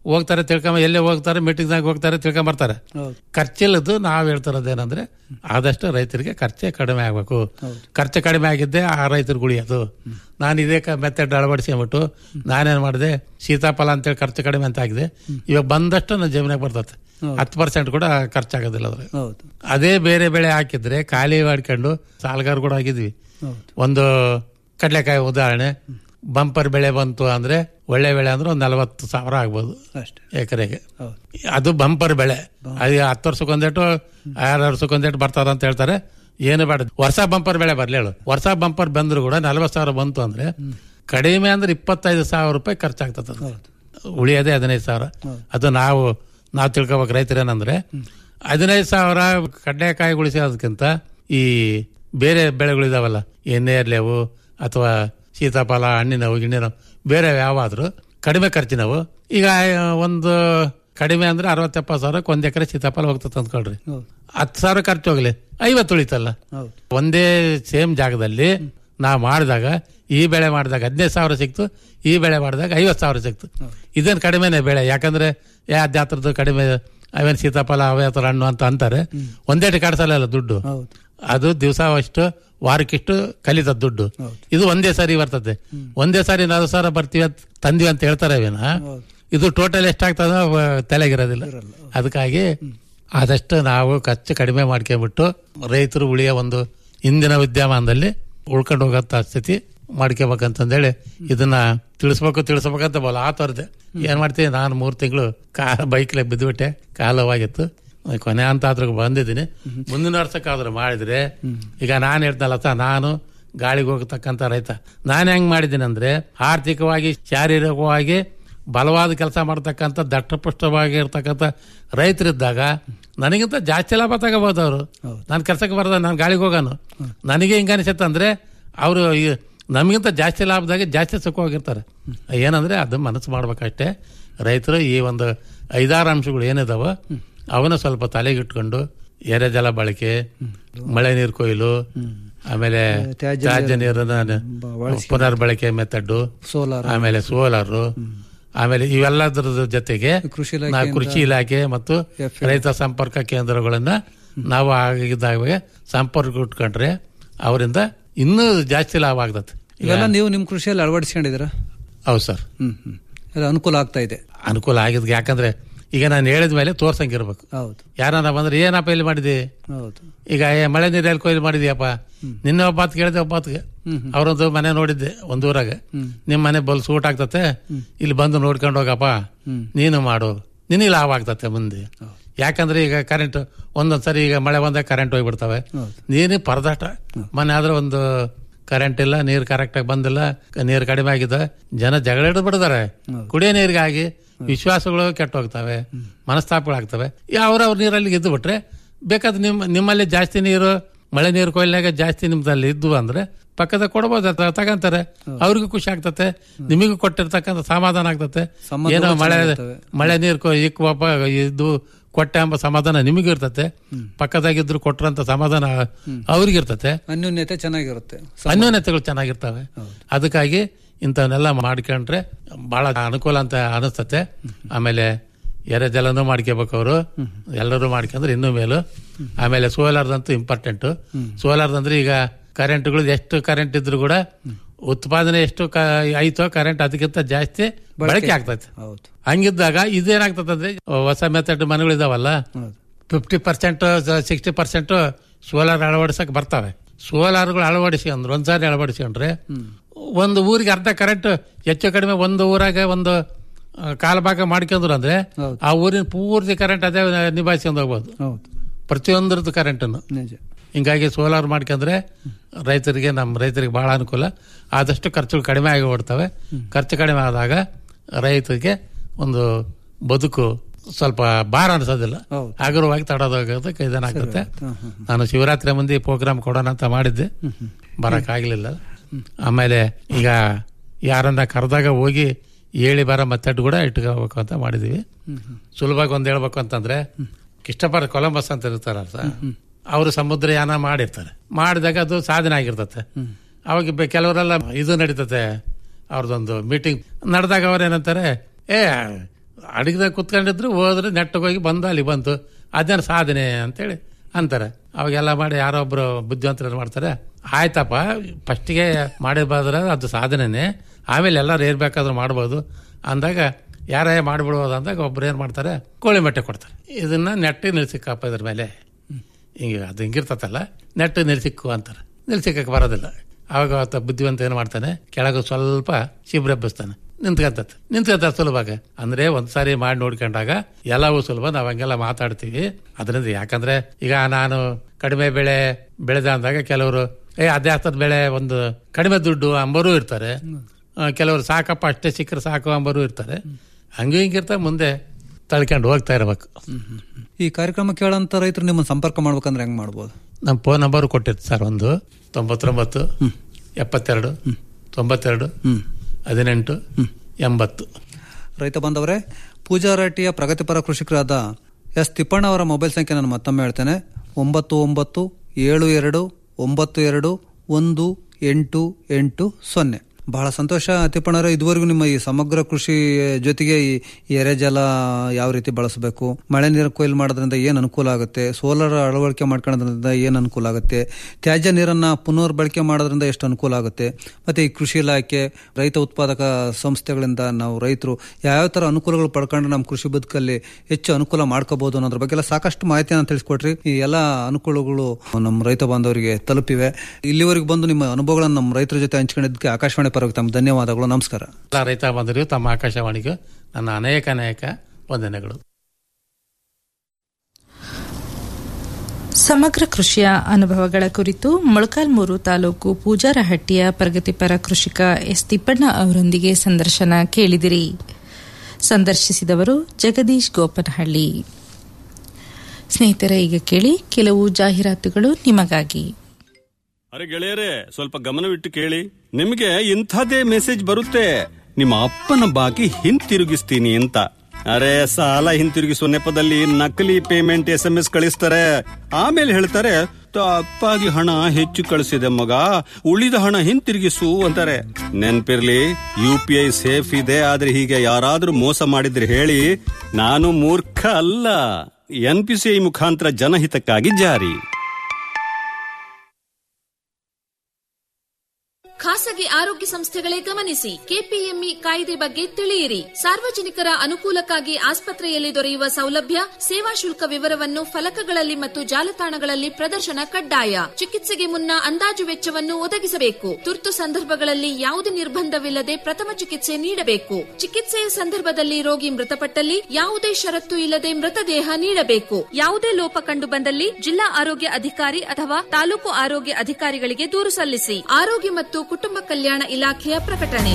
ಹೋಗ್ತಾರೆ ತಿಳ್ಕೊಂಬ ಎಲ್ಲೇ ಹೋಗ್ತಾರೆ ಮೀಟಿಂಗ್ನಾಗ ಹೋಗ್ತಾರೆ ತಿಳ್ಕೊಂಬರ್ತಾರೆ ಹೌದು ಖರ್ಚಿಲ್ಲದ್ದು ನಾವು ಹೇಳ್ತಿರೋದೇನಂದ್ರೆ ಆದಷ್ಟು ರೈತರಿಗೆ ಖರ್ಚೆ ಕಡಿಮೆ ಆಗಬೇಕು ಖರ್ಚು ಕಡಿಮೆ ಆಗಿದ್ದೆ ಆ ರೈತರಿಗೆ ಉಳಿಯೋದು ನಾನು ಇದೇ ಮೆಥಡ್ ಅಳವಡಿಸ್ಕೊಂಬಿಟ್ಟು ನಾನೇನು ಮಾಡಿದೆ ಸೀತಾಫಲ ಅಂತೇಳಿ ಖರ್ಚು ಕಡಿಮೆ ಅಂತ ಆಗಿದೆ ಇವಾಗ ಬಂದಷ್ಟು ನನ್ನ ಜಮೀನಾಗ ಬರ್ತದೆ ಹತ್ತು ಪರ್ಸೆಂಟ್ ಕೂಡ ಖರ್ಚಾಗೋದಿಲ್ಲ ಅದ್ರಾಗ ಹೌದು ಅದೇ ಬೇರೆ ಬೆಳೆ ಹಾಕಿದ್ರೆ ಖಾಲಿ ಮಾಡ್ಕೊಂಡು ಸಾಲಗಾರ ಕೂಡ ಆಗಿದ್ವಿ ಹೌದು ಒಂದು ಕಡಲೆಕಾಯಿ ಉದಾಹರಣೆ ಬಂಪರ್ ಬೆಳೆ ಬಂತು ಅಂದ್ರೆ ಒಳ್ಳೆ ಬೆಳೆ ಅಂದ್ರೆ ಒಂದು ನಲವತ್ತು ಸಾವಿರ ಆಗ್ಬೋದು ಅಷ್ಟೇ ಎಕರೆಗೆ ಹೌದು ಅದು ಬಂಪರ್ ಬೆಳೆ ಅದು ಹತ್ತು ವರ್ಷಕ್ಕೊಂದೇಟು ಆರು ವರ್ಷಕ್ಕೊಂದೇಟು ಬರ್ತಾರ ಅಂತ ಹೇಳ್ತಾರೆ ಏನು ಬೇಡ ವರ್ಷ ಬಂಪರ್ ಬೆಳೆ ಬರ್ಲಿ ಹೇಳು ವರ್ಷ ಬಂಪರ್ ಬಂದ್ರು ಕೂಡ ನಲವತ್ತು ಸಾವಿರ ಬಂತು ಅಂದ್ರೆ ಕಡಿಮೆ ಅಂದ್ರೆ ಇಪ್ಪತ್ತೈದು ಸಾವಿರ ರೂಪಾಯಿ ಖರ್ಚಾಗ್ತದೆ ಅದು. ಉಳಿಯೋದೇ ಹದಿನೈದು ಸಾವಿರ ಅದು ನಾವು ನಾವು ತಿಳ್ಕೊಬೇಕು ರೈತರೇನಂದ್ರೆ ಹದಿನೈದು ಸಾವಿರ ಕಡ್ಲೆಕಾಯಿ ಉಳಿಸೋದಕ್ಕಿಂತ ಈ ಬೇರೆ ಬೆಳೆಗಳಿದಾವಲ್ಲ ಎಣ್ಣೆ ಇರ್ಲೇವು ಅಥವಾ ಸೀತಾಫಲ ಹಣ್ಣಿನವು ಗಿಣ್ಣಿನವು ಬೇರೆ ಯಾವಾದ್ರು ಕಡಿಮೆ ಖರ್ಚಿನವು ಈಗ ಒಂದು ಕಡಿಮೆ ಅಂದ್ರೆ ಅರವತ್ತೆಪ್ಪತ್ತು ಸಾವಿರಕ್ಕೆ ಒಂದ್ ಎಕರೆ ಸೀತಾಫಲ ಹೋಗ್ತದೆ ಅಂದ್ಕೊಳ್ರಿ ಹೌದು ಹತ್ತು ಸಾವಿರ ಖರ್ಚು ಹೋಗ್ಲಿ ಐವತ್ತು ಉಳಿತಲ್ಲ ಹೌದು ಒಂದೇ ಸೇಮ್ ಜಾಗದಲ್ಲಿ ನಾ ಮಾಡಿದಾಗ ಈ ಬೆಳೆ ಮಾಡಿದಾಗ ಹದಿನೈದು ಸಾವಿರ ಸಿಕ್ತು ಈ ಬೆಳೆ ಮಾಡಿದಾಗ ಐವತ್ತು ಸಾವಿರ ಸಿಕ್ತು ಇದೇನು ಕಡಿಮೆನೇ ಬೆಳೆ ಯಾಕಂದ್ರೆ ಯಾ ಜಾತ್ರದ ಕಡಿಮೆ ಅವೇನು ಸೀತಾಫಲ ಅವೇ ಥರ ಹಣ್ಣು ಅಂತ ಅಂತಾರೆ ಒಂದೇಟಿ ಕಾಡ್ಸಲ್ಲ ದುಡ್ಡು ಹೌದು ಅದು ದಿವಸ ಅಷ್ಟು ವಾರಕ್ಕಿಷ್ಟು ಕಲಿತದ ದುಡ್ಡು ಇದು ಒಂದೇ ಸಾರಿ ಬರ್ತದೆ ಒಂದೇ ಸಾರಿ ನಲವತ್ತು ಸಾವಿರ ಬರ್ತೀವಿ ಅಂತ ತಂದಿವಿ ಅಂತ ಹೇಳ್ತಾರೆ ಅವೇನ ಇದು ಟೋಟಲ್ ಎಷ್ಟಾಗ್ತದ ತಲೆಗಿರೋದಿಲ್ಲ ಅದಕ್ಕಾಗಿ ಆದಷ್ಟು ನಾವು ಖರ್ಚು ಕಡಿಮೆ ಮಾಡ್ಕೊಂಡ್ಬಿಟ್ಟು ರೈತರು ಉಳಿಯೋ ಒಂದು ಇಂದಿನ ವಿದ್ಯಮಾನದಲ್ಲಿ ಉಳ್ಕೊಂಡು ಹೋಗಂತ ಸ್ಥಿತಿ ಮಾಡ್ಕೋಬೇಕಂತಂದೇಳಿ ಇದನ್ನ ತಿಳಿಸ್ಬೇಕು ತಿಳಿಸ್ಬೇಕಂತ ಬಲ ಆತರ್ದೆ ಏನ್ ಮಾಡ್ತೀನಿ ನಾನು ಮೂರ್ ತಿಂಗಳು ಕಾ ಬೈಕ್ಲೆ ಬಿದ್ದುಬಿಟ್ಟೆ ಕಾಲವಾಗಿತ್ತು ಕೊನೆ ಅಂತ ಆದ್ರೂ ಬಂದಿದ್ದೀನಿ ಮುಂದಿನ ವರ್ಷಕ್ಕಾದ್ರೂ ಮಾಡಿದ್ರೆ ಈಗ ನಾನು ಹೇಳ್ದಲ್ಲ ನಾನು ಗಾಳಿಗೆ ಹೋಗತಕ್ಕಂತ ರೈತ ನಾನು ಹೆಂಗ್ ಮಾಡಿದ್ದೀನಿ ಅಂದ್ರೆ ಆರ್ಥಿಕವಾಗಿ ಶಾರೀರಿಕವಾಗಿ ಬಲವಾದ ಕೆಲಸ ಮಾಡ್ತಕ್ಕಂಥ ದಟ್ಟಪುಷ್ಟವಾಗಿ ಇರ್ತಕ್ಕಂಥ ರೈತರಿದ್ದಾಗ ನನಗಿಂತ ಜಾಸ್ತಿ ಲಾಭ ತಗೋಬಹುದು ಅವರು ನಾನು ಕೆಲಸಕ್ಕೆ ಬರದ ನಾನು ಗಾಳಿಗೆ ಹೋಗೋನು ನನಗೆ ಹಿಂಗ ಅನಿಸುತ್ತೆ ಅಂದ್ರೆ ಅವರು ನಮಗಿಂತ ಜಾಸ್ತಿ ಲಾಭದಾಗ ಜಾಸ್ತಿ ಸುಖವಾಗಿರ್ತಾರೆ ಏನಂದ್ರೆ ಅದು ಮನಸ್ಸು ಮಾಡ್ಬೇಕಷ್ಟೇ ರೈತರು ಈ ಒಂದು ಐದಾರು ಅಂಶಗಳು ಏನಿದಾವ ಅವನ್ನ ಸ್ವಲ್ಪ ತಲೆಗಿಟ್ಕೊಂಡು ಎರೆಜಲ ಬಳಕೆ ಮಳೆ ನೀರು ಕೊಯ್ಲು ಆಮೇಲೆ ತ್ಯಾಜ್ಯ ತ್ಯಾಜ್ಯ ನೀರನ್ನ ಪುನರ್ ಬಳಕೆ ಮೆಥಡ್ ಸೋಲಾರ್ ಆಮೇಲೆ ಸೋಲಾರ್ ಆಮೇಲೆ ಇವೆಲ್ಲದರ ಜೊತೆಗೆ ಕೃಷಿ ನಾವು ಕೃಷಿ ಇಲಾಖೆ ಮತ್ತು ರೈತ ಸಂಪರ್ಕ ಕೇಂದ್ರಗಳನ್ನ ನಾವು ಆಗಿದ್ದಾಗ ಸಂಪರ್ಕ ಇಟ್ಕೊಂಡ್ರೆ ಅವರಿಂದ ಇನ್ನೂ ಜಾಸ್ತಿ ಲಾಭ ಆಗ್ತದೆ ಇವೆಲ್ಲ ನೀವು ನಿಮ್ಮ ಕೃಷಿಯಲ್ಲಿ ಅಳವಡಿಸ್ಕೊಂಡಿದ್ದೀರಾ ಹೌದು ಸರ್ ಹ್ಮ್ ಹ್ಮ್ ಅದು ಅನುಕೂಲ ಆಗ್ತಾ ಇದೆ ಅನುಕೂಲ ಆಗಿದ್ ಯಾಕಂದ್ರೆ ಈಗ ನಾನು ಹೇಳಿದ ಮೇಲೆ ತೋರ್ಸಂಗಿರ್ಬೇಕು ಹೌದು ಯಾರನ್ನ ಬಂದ್ರೆ ಏನಪ್ಪ ಇಲ್ಲಿ ಮಾಡಿದಿ ಹೌದು ಈಗ ಏ, ಮಳೆ ನೀರು ಎಲ್ಲಿ ಕೊಯ್ಲು ಮಾಡಿದ್ಯಪ್ಪ ನಿನ್ನೆ ಒಬ್ಬಾತ್ ಕೇಳಿದೆ ಒಬ್ಬಾತ್ಗೆ ಅವ್ರದ್ದು ಮನೆ ನೋಡಿದ್ದೆ ಒಂದ್ ಊರಾಗ ನಿಮ್ ಮನೆ ಬಲ್ ಸೂಟ್ ಆಗ್ತತೆ ಇಲ್ಲಿ ಬಂದು ನೋಡ್ಕೊಂಡು ಹೋಗಪ್ಪ ನೀನು ಮಾಡು ನಿನಗೆ ಲಾಭ ಆಗ್ತತೆ ಮುಂದೆ ಯಾಕಂದ್ರೆ ಈಗ ಕರೆಂಟ್ ಒಂದೊಂದ್ ಸರಿ ಈಗ ಮಳೆ ಬಂದಾಗ ಕರೆಂಟ್ ಹೋಗ್ಬಿಡ್ತವೆ ನೀನು ಪರದಾಟ ಮೊನ್ನೆ ಆದ್ರೆ ಒಂದು ಕರೆಂಟ್ ಇಲ್ಲ ನೀರು ಕರೆಕ್ಟ್ ಆಗಿ ಬಂದಿಲ್ಲ ನೀರು ಕಡಿಮೆ ಆಗಿದೆ ಜನ ಜಗಳ ಹಿಡಿದು ಬಿಡ್ತಾರೆ ಕುಡಿಯೋ ನೀರಿಗಾಗಿ ವಿಶ್ವಾಸಗಳು ಕೆಟ್ಟ ಹೋಗ್ತವೆ ಮನಸ್ತಾಪಗಳಾಗ್ತವೆ ಅವ್ರವ್ರ ನೀರಲ್ಲಿ ಇದ್ದು ಬಿಟ್ರೆ ಬೇಕಾದ್ರೆ ನಿಮ್ ನಿಮ್ಮಲ್ಲಿ ಜಾಸ್ತಿ ನೀರು ಮಳೆ ನೀರು ಕೊಯ್ಲಿನಾಗ ಜಾಸ್ತಿ ನಿಮ್ದಲ್ಲಿ ಇದ್ದು ಅಂದ್ರೆ ಪಕ್ಕದ ಕೊಡ್ಬೋದು ಅದ ತಗಂತಾರೆ ಅವ್ರಿಗೂ ಖುಷಿ ಆಗ್ತತೆ ನಿಮಗೂ ಕೊಟ್ಟಿರ್ತಕ್ಕಂಥ ಸಮಾಧಾನ ಆಗ್ತತೆ ಸಂಬಂಧಗಳು ಏನೋ ಮಳೆ ಚೆನ್ನಾಗಿರ್ತವೆ. ಮಳೆ ನೀರು ಕೊ ಇಕ್ಕುವಪ್ಪ ಇದು ಕೊಟ್ಟೆ ಎಂಬ ಸಮಾಧಾನ ನಿಮಗೂ ಇರ್ತತೆ ಪಕ್ಕದಾಗಿದ್ರು ಕೊಟ್ರಂತ ಸಮಾಧಾನ ಅವ್ರಿಗಿರ್ತತೆ ಅನ್ಯೋನ್ಯತೆ ಚೆನ್ನಾಗಿರುತ್ತೆ ಅನ್ಯೋನ್ಯತೆಗಳು ಚೆನ್ನಾಗಿರ್ತವೆ ಅದಕ್ಕಾಗಿ ಇಂಥವನ್ನೆಲ್ಲ ಮಾಡ್ಕೊಂಡ್ರೆ ಬಹಳ ಅನುಕೂಲ ಅಂತ ಅನಿಸ್ತತೆ ಆಮೇಲೆ ಎರೆಜಲನೂ ಮಾಡ್ಕೋಬೇಕು ಅವರು ಎಲ್ಲರೂ ಮಾಡ್ಕೊಂಡ್ರೆ ಇನ್ನೂ ಮೇಲು ಆಮೇಲೆ ಸೋಲಾರ್ದಂತೂ ಇಂಪಾರ್ಟೆಂಟ್ ಸೋಲಾರ್ದಂದ್ರೆ ಈಗ ಕರೆಂಟ್ಗಳು ಎಷ್ಟು ಕರೆಂಟ್ ಇದ್ರು ಕೂಡ ಉತ್ಪಾದನೆ ಎಷ್ಟು ಕ- ಆಯ್ತೋ ಕರೆಂಟ್ ಅದಕ್ಕಿಂತ ಜಾಸ್ತಿ ಬಳಕೆ ಆಗ್ತೈತೆ ಹೌದು ಹಂಗಿದ್ದಾಗ ಇದೇನಾಗ್ತದಂದ್ರೆ ಹೊಸ ಮೆಥಡ್ ಮನೆಗಳಿದಾವಲ್ಲ ಹೌದು fifty percent sixty percent solar ಅಳವಡಿಸಕ್ ಬರ್ತವೆ ಸೋಲಾರ್ಗಳು ಅಳವಡಿಸಿ ಅಂದ್ರೆ ಒಂದ್ಸಾರಿ ಅಳವಡಿಸ್ಕೊಂಡ್ರೆ ಒಂದು ಊರಿಗೆ ಅರ್ಧ ಕರೆಂಟ್ ಹೆಚ್ಚು ಕಡಿಮೆ ಒಂದು ಊರಾಗ ಒಂದು ಆ, ಕಾಲ್ ಭಾಗ ಮಾಡ್ಕೊಂಡ್ರು ಅಂದ್ರೆ ಹೌದು. ಆ ಊರಿನ ಪೂರ್ತಿ ಕರೆಂಟ್ ಅದೇ ನಿಭಾಯಿಸ್ಕೊಂಡು ಹೋಗ್ಬೋದು ಹೌದು ಪ್ರತಿಯೊಂದ್ರದ್ದು ಕರೆಂಟನ್ನು ನಿಜ ಹಿಂಗಾಗಿ ಸೋಲಾರ್ ಮಾಡ್ಕೊಂಡ್ರೆ ರೈತರಿಗೆ ನಮ್ಮ ರೈತರಿಗೆ ಬಹಳ ಅನುಕೂಲ ಆದಷ್ಟು ಖರ್ಚುಗಳು ಕಡಿಮೆ ಆಗಿ ಓಡ್ತವೆ ಖರ್ಚು ಕಡಿಮೆ ಆದಾಗ ರೈತರಿಗೆ ಒಂದು ಬದುಕು ಸ್ವಲ್ಪ ಭಾರ ಅನ್ಸೋದಿಲ್ಲ ಹೌದು. ಹಗುರವಾಗಿ ತಡೋದಕ್ಕೆ ಇದೇನಾಗುತ್ತೆ ನಾನು ಶಿವರಾತ್ರಿ ಮಂದಿ ಪ್ರೋಗ್ರಾಮ್ ಕೊಡೋಣ ಅಂತ ಮಾಡಿದ್ದೆ ಬರಕ್ ಆಗ್ಲಿಲ್ಲ ಆಮೇಲೆ ಈಗ ಯಾರನ್ನ ಕರೆದಾಗ ಹೋಗಿ ಹೇಳಿ ಬರೋ ಮೆಥಡ್ ಕೂಡ ಇಟ್ಕೋಬೇಕು ಅಂತ ಮಾಡಿದೀವಿ ಸುಲಭವಾಗಿ ಒಂದ್ ಹೇಳ್ಬೇಕು ಅಂತಂದ್ರೆ ಕಿಷ್ಟಪರ ಕೊಲಂಬಸ್ ಅಂತ ಇರ್ತಾರಲ್ಲ ಸರ್ ಅವರು ಸಮುದ್ರ ಯಾನ ಮಾಡಿರ್ತಾರೆ ಮಾಡಿದಾಗ ಅದು ಸಾಧನೆ ಆಗಿರ್ತತೆ ಅವಾಗ ಬೆ- ಕೆಲವರೆಲ್ಲ ಇದು ನಡೀತತೆ ಅವ್ರದ್ದೊಂದು ಮೀಟಿಂಗ್ ನಡೆದಾಗ ಅವ್ರು ಏನಂತಾರೆ ಏ ಅಡಿಗೆದಾಗ ಕುತ್ಕೊಂಡಿದ್ರು ಹೋದ್ರೆ ನೆಟ್ಟಗೋಗಿ ಬಂದು ಅಲ್ಲಿ ಬಂತು ಅದೇನು ಸಾಧನೆ ಅಂತೇಳಿ ಅಂತಾರೆ ಅವಾಗೆಲ್ಲ ಮಾಡಿ ಯಾರೋ ಒಬ್ರು ಬುದ್ಧಿವಂತರು ಮಾಡ್ತಾರೆ ಆಯ್ತಪ್ಪ ಫಸ್ಟಿಗೆ ಮಾಡಿರ್ಬಾದ್ರೆ ಅದು ಸಾಧನೆನೇ ಆಮೇಲೆ ಎಲ್ಲರೂ ಏನ್ ಬೇಕಾದ್ರೂ ಮಾಡ್ಬೋದು ಅಂದಾಗ ಯಾರೇ ಮಾಡಿಬಿಡ್ಬೋದು ಅಂದಾಗ ಒಬ್ರು ಏನು ಮಾಡ್ತಾರೆ ಕೋಳಿ ಮೊಟ್ಟೆ ಕೊಡ್ತಾರೆ ಇದನ್ನ ನೆಟ್ಟಿಗೆ ನಿಲ್ಸಿಕ್ಕಪ್ಪ ಇದ್ರ ಮೇಲೆ ಹಿಂಗೆ ಅದು ಹಿಂಗಿರ್ತತಲ್ಲ ನೆಟ್ಟು ನಿಲ್ಸಿಕ್ಕು ಅಂತಾರೆ ನಿಲ್ಸಿಕ್ಕಕ್ಕೆ ಬರೋದಿಲ್ಲ ಅವಾಗ ಆತ ಬುದ್ಧಿವಂತ ಏನು ಮಾಡ್ತಾನೆ ಕೆಳಗೆ ಸ್ವಲ್ಪ ಶಿಬ್ರೆಬ್ಬಿಸ್ತಾನೆ ನಿಂತ್ಕೊಂತತ್ ನಿಂತ್ಕೊಂತ ಸುಲಭಾಗ ಅಂದ್ರೆ ಒಂದ್ಸಾರಿ ಮಾಡಿ ನೋಡ್ಕೊಂಡಾಗ ಎಲ್ಲವೂ ಸುಲಭ ನಾವ್ ಹಂಗೆಲ್ಲ ಮಾತಾಡ್ತೀವಿ ಅದರಿಂದ ಯಾಕಂದ್ರೆ ಈಗ ನಾನು ಕಡಿಮೆ ಬೆಳೆ ಬೆಳೆದ ಅಂದಾಗ ಕೆಲವರು ಏ ಅದೇ ಆಗ್ತದ ಬೆಳೆ ಒಂದು ಕಡಿಮೆ ದುಡ್ಡು ಅಂಬರೂ ಇರ್ತಾರೆ ಆ, ಕೆಲವರು ಸಾಕಪ್ಪ ಅಷ್ಟೇ ಸಿಕ್ಕರೆ ಸಾಕು ಅಂಬರೂ ಇರ್ತಾರೆ ಹಂಗೆ ಹಿಂಗಿರ್ತಾ ಮುಂದೆ ತಳ್ಕೊಂಡು ಹೋಗ್ತಾ ಇರ್ಬೇಕು ಈ ಕಾರ್ಯಕ್ರಮ ಕೇಳಂತ ರೈತರು ನಿಮ್ಮನ್ನು ಸಂಪರ್ಕ ಮಾಡ್ಬೇಕಂದ್ರೆ ಹೆಂಗ್ ಮಾಡ್ಬೋದು ನಮ್ಮ ಫೋನ್ ನಂಬರ್ ಕೊಟ್ಟಿರ್ತೀವಿ ಸರ್ ಒಂದು ತೊಂಬತ್ತೊಂಬತ್ತು ಎಪ್ಪತ್ತೆರಡು ತೊಂಬತ್ತೆರಡು ಹದಿನೆಂಟು ಎಂಬತ್ತು ರೈತ ಬಂದವರೇ ಪೂಜಾರಟ್ಟಿಯ ಪ್ರಗತಿಪರ ಕೃಷಿಕರಾದ ಎಸ್ ತಿಪ್ಪಣ್ಣ ಅವರ ಮೊಬೈಲ್ ಸಂಖ್ಯೆ ನಾನು ಮತ್ತೊಮ್ಮೆ ಹೇಳ್ತೇನೆ ಒಂಬತ್ತು ಒಂಬತ್ತು ಏಳು ಎರಡು ಒಂಬತ್ತು ಎರಡು ಒಂದು ಎಂಟು ಎಂಟು ಸೊನ್ನೆ ಬಹಳ ಸಂತೋಷ ತಿಪ್ಪಣ್ಣವರೇ ಇದುವರೆಗೂ ನಿಮ್ಮ ಈ ಸಮಗ್ರ ಕೃಷಿ ಜೊತೆಗೆ ಈ ಈ ಎರೆಜಲ ಯಾವ ರೀತಿ ಬಳಸಬೇಕು ಮಳೆ ನೀರು ಕೊಯ್ಲು ಮಾಡೋದ್ರಿಂದ ಏನು ಅನುಕೂಲ ಆಗುತ್ತೆ ಸೋಲಾರ್ ಅಳವಡಿಕೆ ಮಾಡ್ಕೊಳ್ಳೋದ್ರಿಂದ ಏನು ಅನುಕೂಲ ಆಗುತ್ತೆ ತ್ಯಾಜ್ಯ ನೀರನ್ನ ಪುನರ್ ಬಳಕೆ ಮಾಡೋದ್ರಿಂದ ಎಷ್ಟು ಅನುಕೂಲ ಆಗುತ್ತೆ ಮತ್ತೆ ಈ ಕೃಷಿ ಇಲಾಖೆ ರೈತ ಉತ್ಪಾದಕ ಸಂಸ್ಥೆಗಳಿಂದ ನಾವು ರೈತರು ಯಾವ್ಯಾವ ತರ ಅನುಕೂಲಗಳು ಪಡ್ಕೊಂಡು ನಮ್ಮ ಕೃಷಿ ಬದುಕಲ್ಲಿ ಹೆಚ್ಚು ಅನುಕೂಲ ಮಾಡ್ಕೋಬಹುದು ಅನ್ನೋದ್ರ ಬಗ್ಗೆ ಎಲ್ಲ ಸಾಕಷ್ಟು ಮಾಹಿತಿಯನ್ನು ತಿಳಿಸ್ಕೊಟ್ರಿ ಈ ಎಲ್ಲ ಅನುಕೂಲಗಳು ನಮ್ಮ ರೈತ ಬಾಂಧವರಿಗೆ ತಲುಪಿವೆ ಇಲ್ಲಿವರೆಗೆ ಬಂದು ನಿಮ್ಮ ಅನುಭವಗಳನ್ನು ನಮ್ಮ ರೈತರ ಜೊತೆ ಹಂಚ್ಕೊಂಡಿದ್ದಕ್ಕೆ ಆಕಾಶವಾಣಿ ಪರವಾಗಿ ತಮ್ಮ ಧನ್ಯವಾದಗಳು ನಮಸ್ಕಾರ ಎಲ್ಲ ರೈತ ಬಂದರು ತಮ್ಮ ಆಕಾಶವಾಣಿಗೂ ನನ್ನ ಅನೇಕ ಅನೇಕ ವಂದನೆಗಳು ಸಮಗ್ರ ಕೃಷಿಯ ಅನುಭವಗಳ ಕುರಿತು ಮೊಳಕಾಲ್ಮೂರು ತಾಲೂಕು ಪೂಜಾರಹಟ್ಟಿಯ ಪ್ರಗತಿಪರ ಕೃಷಿಕ ಎಸ್ ತಿಪ್ಪಣ್ಣ ಅವರೊಂದಿಗೆ ಸಂದರ್ಶನ ಕೇಳಿದಿರಿ ಸಂದರ್ಶಿಸಿದವರು ಜಗದೀಶ್ ಗೋಪನಹಳ್ಳಿ ಸ್ನೇಹಿತರೆ ಈಗ ಕೇಳಿ ಕೆಲವು ಜಾಹೀರಾತುಗಳು ನಿಮಗಾಗಿ ಅರೆ ಗೆಳೆಯರೇ ಸ್ವಲ್ಪ ಗಮನವಿಟ್ಟು ಕೇಳಿ ನಿಮಗೆ ಇಂಥದೇ ಮೆಸೇಜ್ ಬರುತ್ತೆ ನಿಮ್ಮ ಅಪ್ಪನ ಬಾಕಿ ಹಿಂತಿರುಗಿಸ್ತೀನಿ ಅಂತ ಅರೆ ಸಾಲ ಹಿಂತಿರುಗಿಸುವ ನೆಪದಲ್ಲಿ ನಕಲಿ ಪೇಮೆಂಟ್ ಎಸ್ ಎಂ ಎಸ್ ಕಳಿಸ್ತಾರೆ ಆಮೇಲೆ ಹೇಳ್ತಾರೆ ತಪ್ಪಾಗಿ ಹಣ ಹೆಚ್ಚು ಕಳಿಸಿದೆ ಮಗ ಉಳಿದ ಹಣ ಹಿಂತಿರುಗಿಸು ಅಂತಾರೆ ನೆನ್ಪಿರ್ಲಿ ಯು ಪಿ ಐ ಸೇಫ್ ಇದೆ ಆದ್ರೆ ಹೀಗೆ ಯಾರಾದ್ರೂ ಮೋಸ ಮಾಡಿದ್ರೆ ಹೇಳಿ ನಾನು ಮೂರ್ಖ ಅಲ್ಲ ಎನ್ ಪಿ ಸಿ ಐ ಮುಖಾಂತರ ಜನಹಿತಕ್ಕಾಗಿ ಜಾರಿ ಖಾಸಗಿ ಆರೋಗ್ಯ ಸಂಸ್ಥೆಗಳೇ ಗಮನಿಸಿ ಕೆಪಿಎಂಇ ಕಾಯ್ದೆ ಬಗ್ಗೆ ತಿಳಿಯಿರಿ ಸಾರ್ವಜನಿಕರ ಅನುಕೂಲಕ್ಕಾಗಿ ಆಸ್ಪತ್ರೆಯಲ್ಲಿ ದೊರೆಯುವ ಸೌಲಭ್ಯ ಸೇವಾ ಶುಲ್ಕ ವಿವರವನ್ನು ಫಲಕಗಳಲ್ಲಿ ಮತ್ತು ಜಾಲತಾಣಗಳಲ್ಲಿ ಪ್ರದರ್ಶನ ಕಡ್ಡಾಯ ಚಿಕಿತ್ಸೆಗೆ ಮುನ್ನ ಅಂದಾಜು ವೆಚ್ಚವನ್ನು ಒದಗಿಸಬೇಕು ತುರ್ತು ಸಂದರ್ಭಗಳಲ್ಲಿ ಯಾವುದೇ ನಿರ್ಬಂಧವಿಲ್ಲದೆ ಪ್ರಥಮ ಚಿಕಿತ್ಸೆ ನೀಡಬೇಕು ಚಿಕಿತ್ಸೆಯ ಸಂದರ್ಭದಲ್ಲಿ ರೋಗಿ ಮೃತಪಟ್ಟಲ್ಲಿ ಯಾವುದೇ ಷರತ್ತು ಇಲ್ಲದೆ ಮೃತದೇಹ ನೀಡಬೇಕು ಯಾವುದೇ ಲೋಪ ಕಂಡು ಬಂದಲ್ಲಿ ಜಿಲ್ಲಾ ಆರೋಗ್ಯ ಅಧಿಕಾರಿ ಅಥವಾ ತಾಲೂಕು ಆರೋಗ್ಯ ಅಧಿಕಾರಿಗಳಿಗೆ ದೂರು ಸಲ್ಲಿಸಿ ಆರೋಗ್ಯ ಮತ್ತು ಕುಟುಂಬ ಕಲ್ಯಾಣ ಇಲಾಖೆಯ ಪ್ರಕಟಣೆ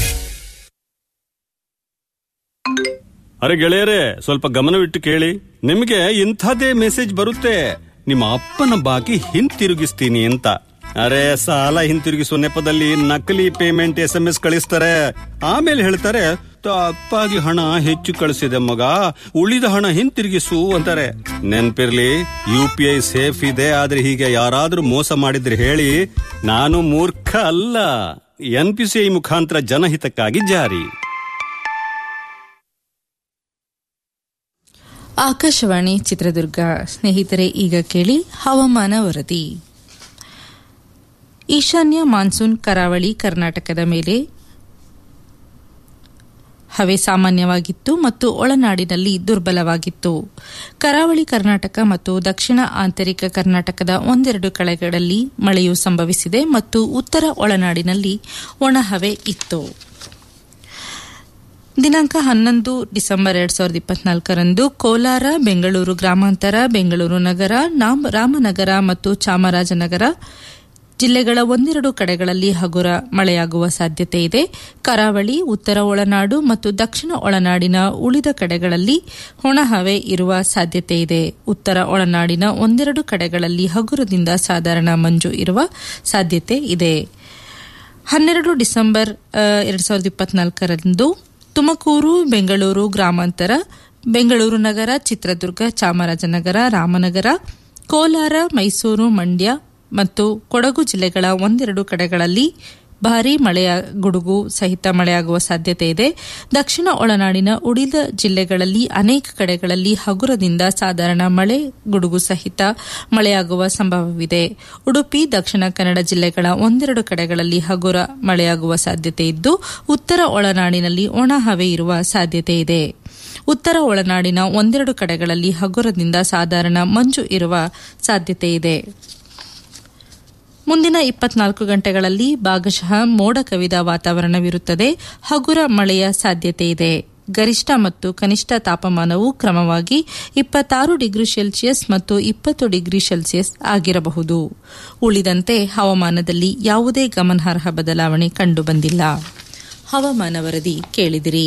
ಅರೆ ಗೆಳೆಯರೇ ಸ್ವಲ್ಪ ಗಮನವಿಟ್ಟು ಕೇಳಿ ನಿಮಗೆ ಇಂಥದೇ ಮೆಸೇಜ್ ಬರುತ್ತೆ ನಿಮ್ಮ ಅಪ್ಪನ ಬಾಕಿ ಹಿಂತಿರುಗಿಸ್ತೀನಿ ಅಂತ ಅರೆ ಸಾಲ ಹಿಂತಿರುಗಿಸುವ ನೆಪದಲ್ಲಿ ನಕಲಿ ಪೇಮೆಂಟ್ ಎಸ್ ಎಂ ಎಸ್ ಕಳಿಸ್ತಾರೆ ಆಮೇಲೆ ಹೇಳ್ತಾರೆ ತಪ್ಪಾಗಿ ಹಣ ಹೆಚ್ಚು ಕಳಿಸಿದೆ ಮಗ ಉಳಿದ ಹಣ ಹಿಂತಿರುಗಿಸು ಅಂತಾರೆ ನೆನ್ಪಿರ್ಲಿ ಯು ಪಿ ಐ ಸೇಫ್ ಇದೆ ಆದ್ರೆ ಹೀಗೆ ಯಾರಾದ್ರೂ ಮೋಸ ಮಾಡಿದ್ರೆ ಹೇಳಿ ನಾನು ಮೂರ್ಖ ಅಲ್ಲ ಎನ್ ಪಿ ಸಿ ಐ ಮುಖಾಂತರ ಜನಹಿತಕ್ಕಾಗಿ ಜಾರಿ ಆಕಾಶವಾಣಿ ಚಿತ್ರದುರ್ಗ ಸ್ನೇಹಿತರೆ ಈಗ ಕೇಳಿ ಹವಾಮಾನ ವರದಿ ಈಶಾನ್ಯ ಮಾನ್ಸೂನ್ ಕರಾವಳಿ ಕರ್ನಾಟಕದ ಮೇಲೆ ಹವೆ ಸಾಮಾನ್ಯವಾಗಿತ್ತು ಮತ್ತು ಒಳನಾಡಿನಲ್ಲಿ ದುರ್ಬಲವಾಗಿತ್ತು ಕರಾವಳಿ ಕರ್ನಾಟಕ ಮತ್ತು ದಕ್ಷಿಣ ಆಂತರಿಕ ಕರ್ನಾಟಕದ ಒಂದೆರಡು ಕಡೆಗಳಲ್ಲಿ ಮಳೆಯು ಸಂಭವಿಸಿದೆ ಮತ್ತು ಉತ್ತರ ಒಳನಾಡಿನಲ್ಲಿ ಒಣಹವೆ ಇತ್ತು ದಿನಾಂಕ ಹನ್ನೊಂದು ಡಿಸೆಂಬರ್ ಎರಡ್ ಸಾವಿರದ ಇಪ್ಪತ್ನಾಲ್ಕರಂದು ಕೋಲಾರ ಬೆಂಗಳೂರು ಗ್ರಾಮಾಂತರ ಬೆಂಗಳೂರು ನಗರ ನಾಮ್- ರಾಮನಗರ ಮತ್ತು ಚಾಮರಾಜನಗರ ಜಿಲ್ಲೆಗಳ ಒಂದೆರಡು ಕಡೆಗಳಲ್ಲಿ ಹಗುರ ಮಳೆಯಾಗುವ ಸಾಧ್ಯತೆ ಇದೆ ಕರಾವಳಿ ಉತ್ತರ ಒಳನಾಡು ಮತ್ತು ದಕ್ಷಿಣ ಒಳನಾಡಿನ ಉಳಿದ ಕಡೆಗಳಲ್ಲಿ ಒಣಹವೆ ಇರುವ ಸಾಧ್ಯತೆ ಇದೆ ಉತ್ತರ ಒಳನಾಡಿನ ಒಂದೆರಡು ಕಡೆಗಳಲ್ಲಿ ಹಗುರದಿಂದ ಸಾಧಾರಣ ಮಂಜು ಇರುವ ಸಾಧ್ಯತೆ ಇದೆ ಹನ್ನೆರಡು ಡಿಸೆಂಬರ್ ಎರಡ್ ಸಾವಿರದ ಇಪ್ಪತ್ನಾಲ್ಕರಂದು ತುಮಕೂರು ಬೆಂಗಳೂರು ಗ್ರಾಮಾಂತರ ಬೆಂಗಳೂರು ನಗರ ಚಿತ್ರದುರ್ಗ ಚಾಮರಾಜನಗರ ರಾಮನಗರ ಕೋಲಾರ ಮೈಸೂರು ಮಂಡ್ಯ ಮತ್ತು ಕೊಡಗು ಜಿಲ್ಲೆಗಳ ಒಂದೆರಡು ಕಡೆಗಳಲ್ಲಿ ಭಾರೀ ಮಳೆಯ ಗುಡುಗು ಸಹಿತ ಮಳೆಯಾಗುವ ಸಾಧ್ಯತೆ ಇದೆ ದಕ್ಷಿಣ ಒಳನಾಡಿನ ಉಳಿದ ಜಿಲ್ಲೆಗಳಲ್ಲಿ ಅನೇಕ ಕಡೆಗಳಲ್ಲಿ ಹಗುರದಿಂದ ಸಾಧಾರಣ ಮಳೆ ಗುಡುಗು ಸಹಿತ ಮಳೆಯಾಗುವ ಸಂಭವವಿದೆ ಉಡುಪಿ ದಕ್ಷಿಣ ಕನ್ನಡ ಜಿಲ್ಲೆಗಳ ಒಂದೆರಡು ಕಡೆಗಳಲ್ಲಿ ಹಗುರ ಮಳೆಯಾಗುವ ಸಾಧ್ಯತೆ ಇದ್ದು ಉತ್ತರ ಒಳನಾಡಿನಲ್ಲಿ ಒಣ ಹವೆ ಇರುವ ಸಾಧ್ಯತೆ ಇದೆ ಉತ್ತರ ಒಳನಾಡಿನ ಒಂದೆರಡು ಕಡೆಗಳಲ್ಲಿ ಹಗುರದಿಂದ ಸಾಧಾರಣ ಮಂಜು ಇರುವ ಸಾಧ್ಯತೆ ಇದೆ ಮುಂದಿನ ಇಪ್ಪತ್ನಾಲ್ಕು ಗಂಟೆಗಳಲ್ಲಿ ಭಾಗಶಃ ಮೋಡ ಕವಿದ ವಾತಾವರಣವಿರುತ್ತದೆ ಹಗುರ ಮಳೆಯ ಸಾಧ್ಯತೆ ಇದೆ ಗರಿಷ್ಠ ಮತ್ತು ಕನಿಷ್ಠ ತಾಪಮಾನವು ಕ್ರಮವಾಗಿ ಇಪ್ಪತ್ತಾರು ಡಿಗ್ರಿ ಸೆಲ್ಸಿಯಸ್ ಮತ್ತು ಇಪ್ಪತ್ತು ಡಿಗ್ರಿ ಸೆಲ್ಸಿಯಸ್ ಆಗಿರಬಹುದು ಉಳಿದಂತೆ ಹವಾಮಾನದಲ್ಲಿ ಯಾವುದೇ ಗಮನಾರ್ಹ ಬದಲಾವಣೆ ಕಂಡುಬಂದಿಲ್ಲ ಹವಾಮಾನ ವರದಿ ಕೇಳಿದಿರಿ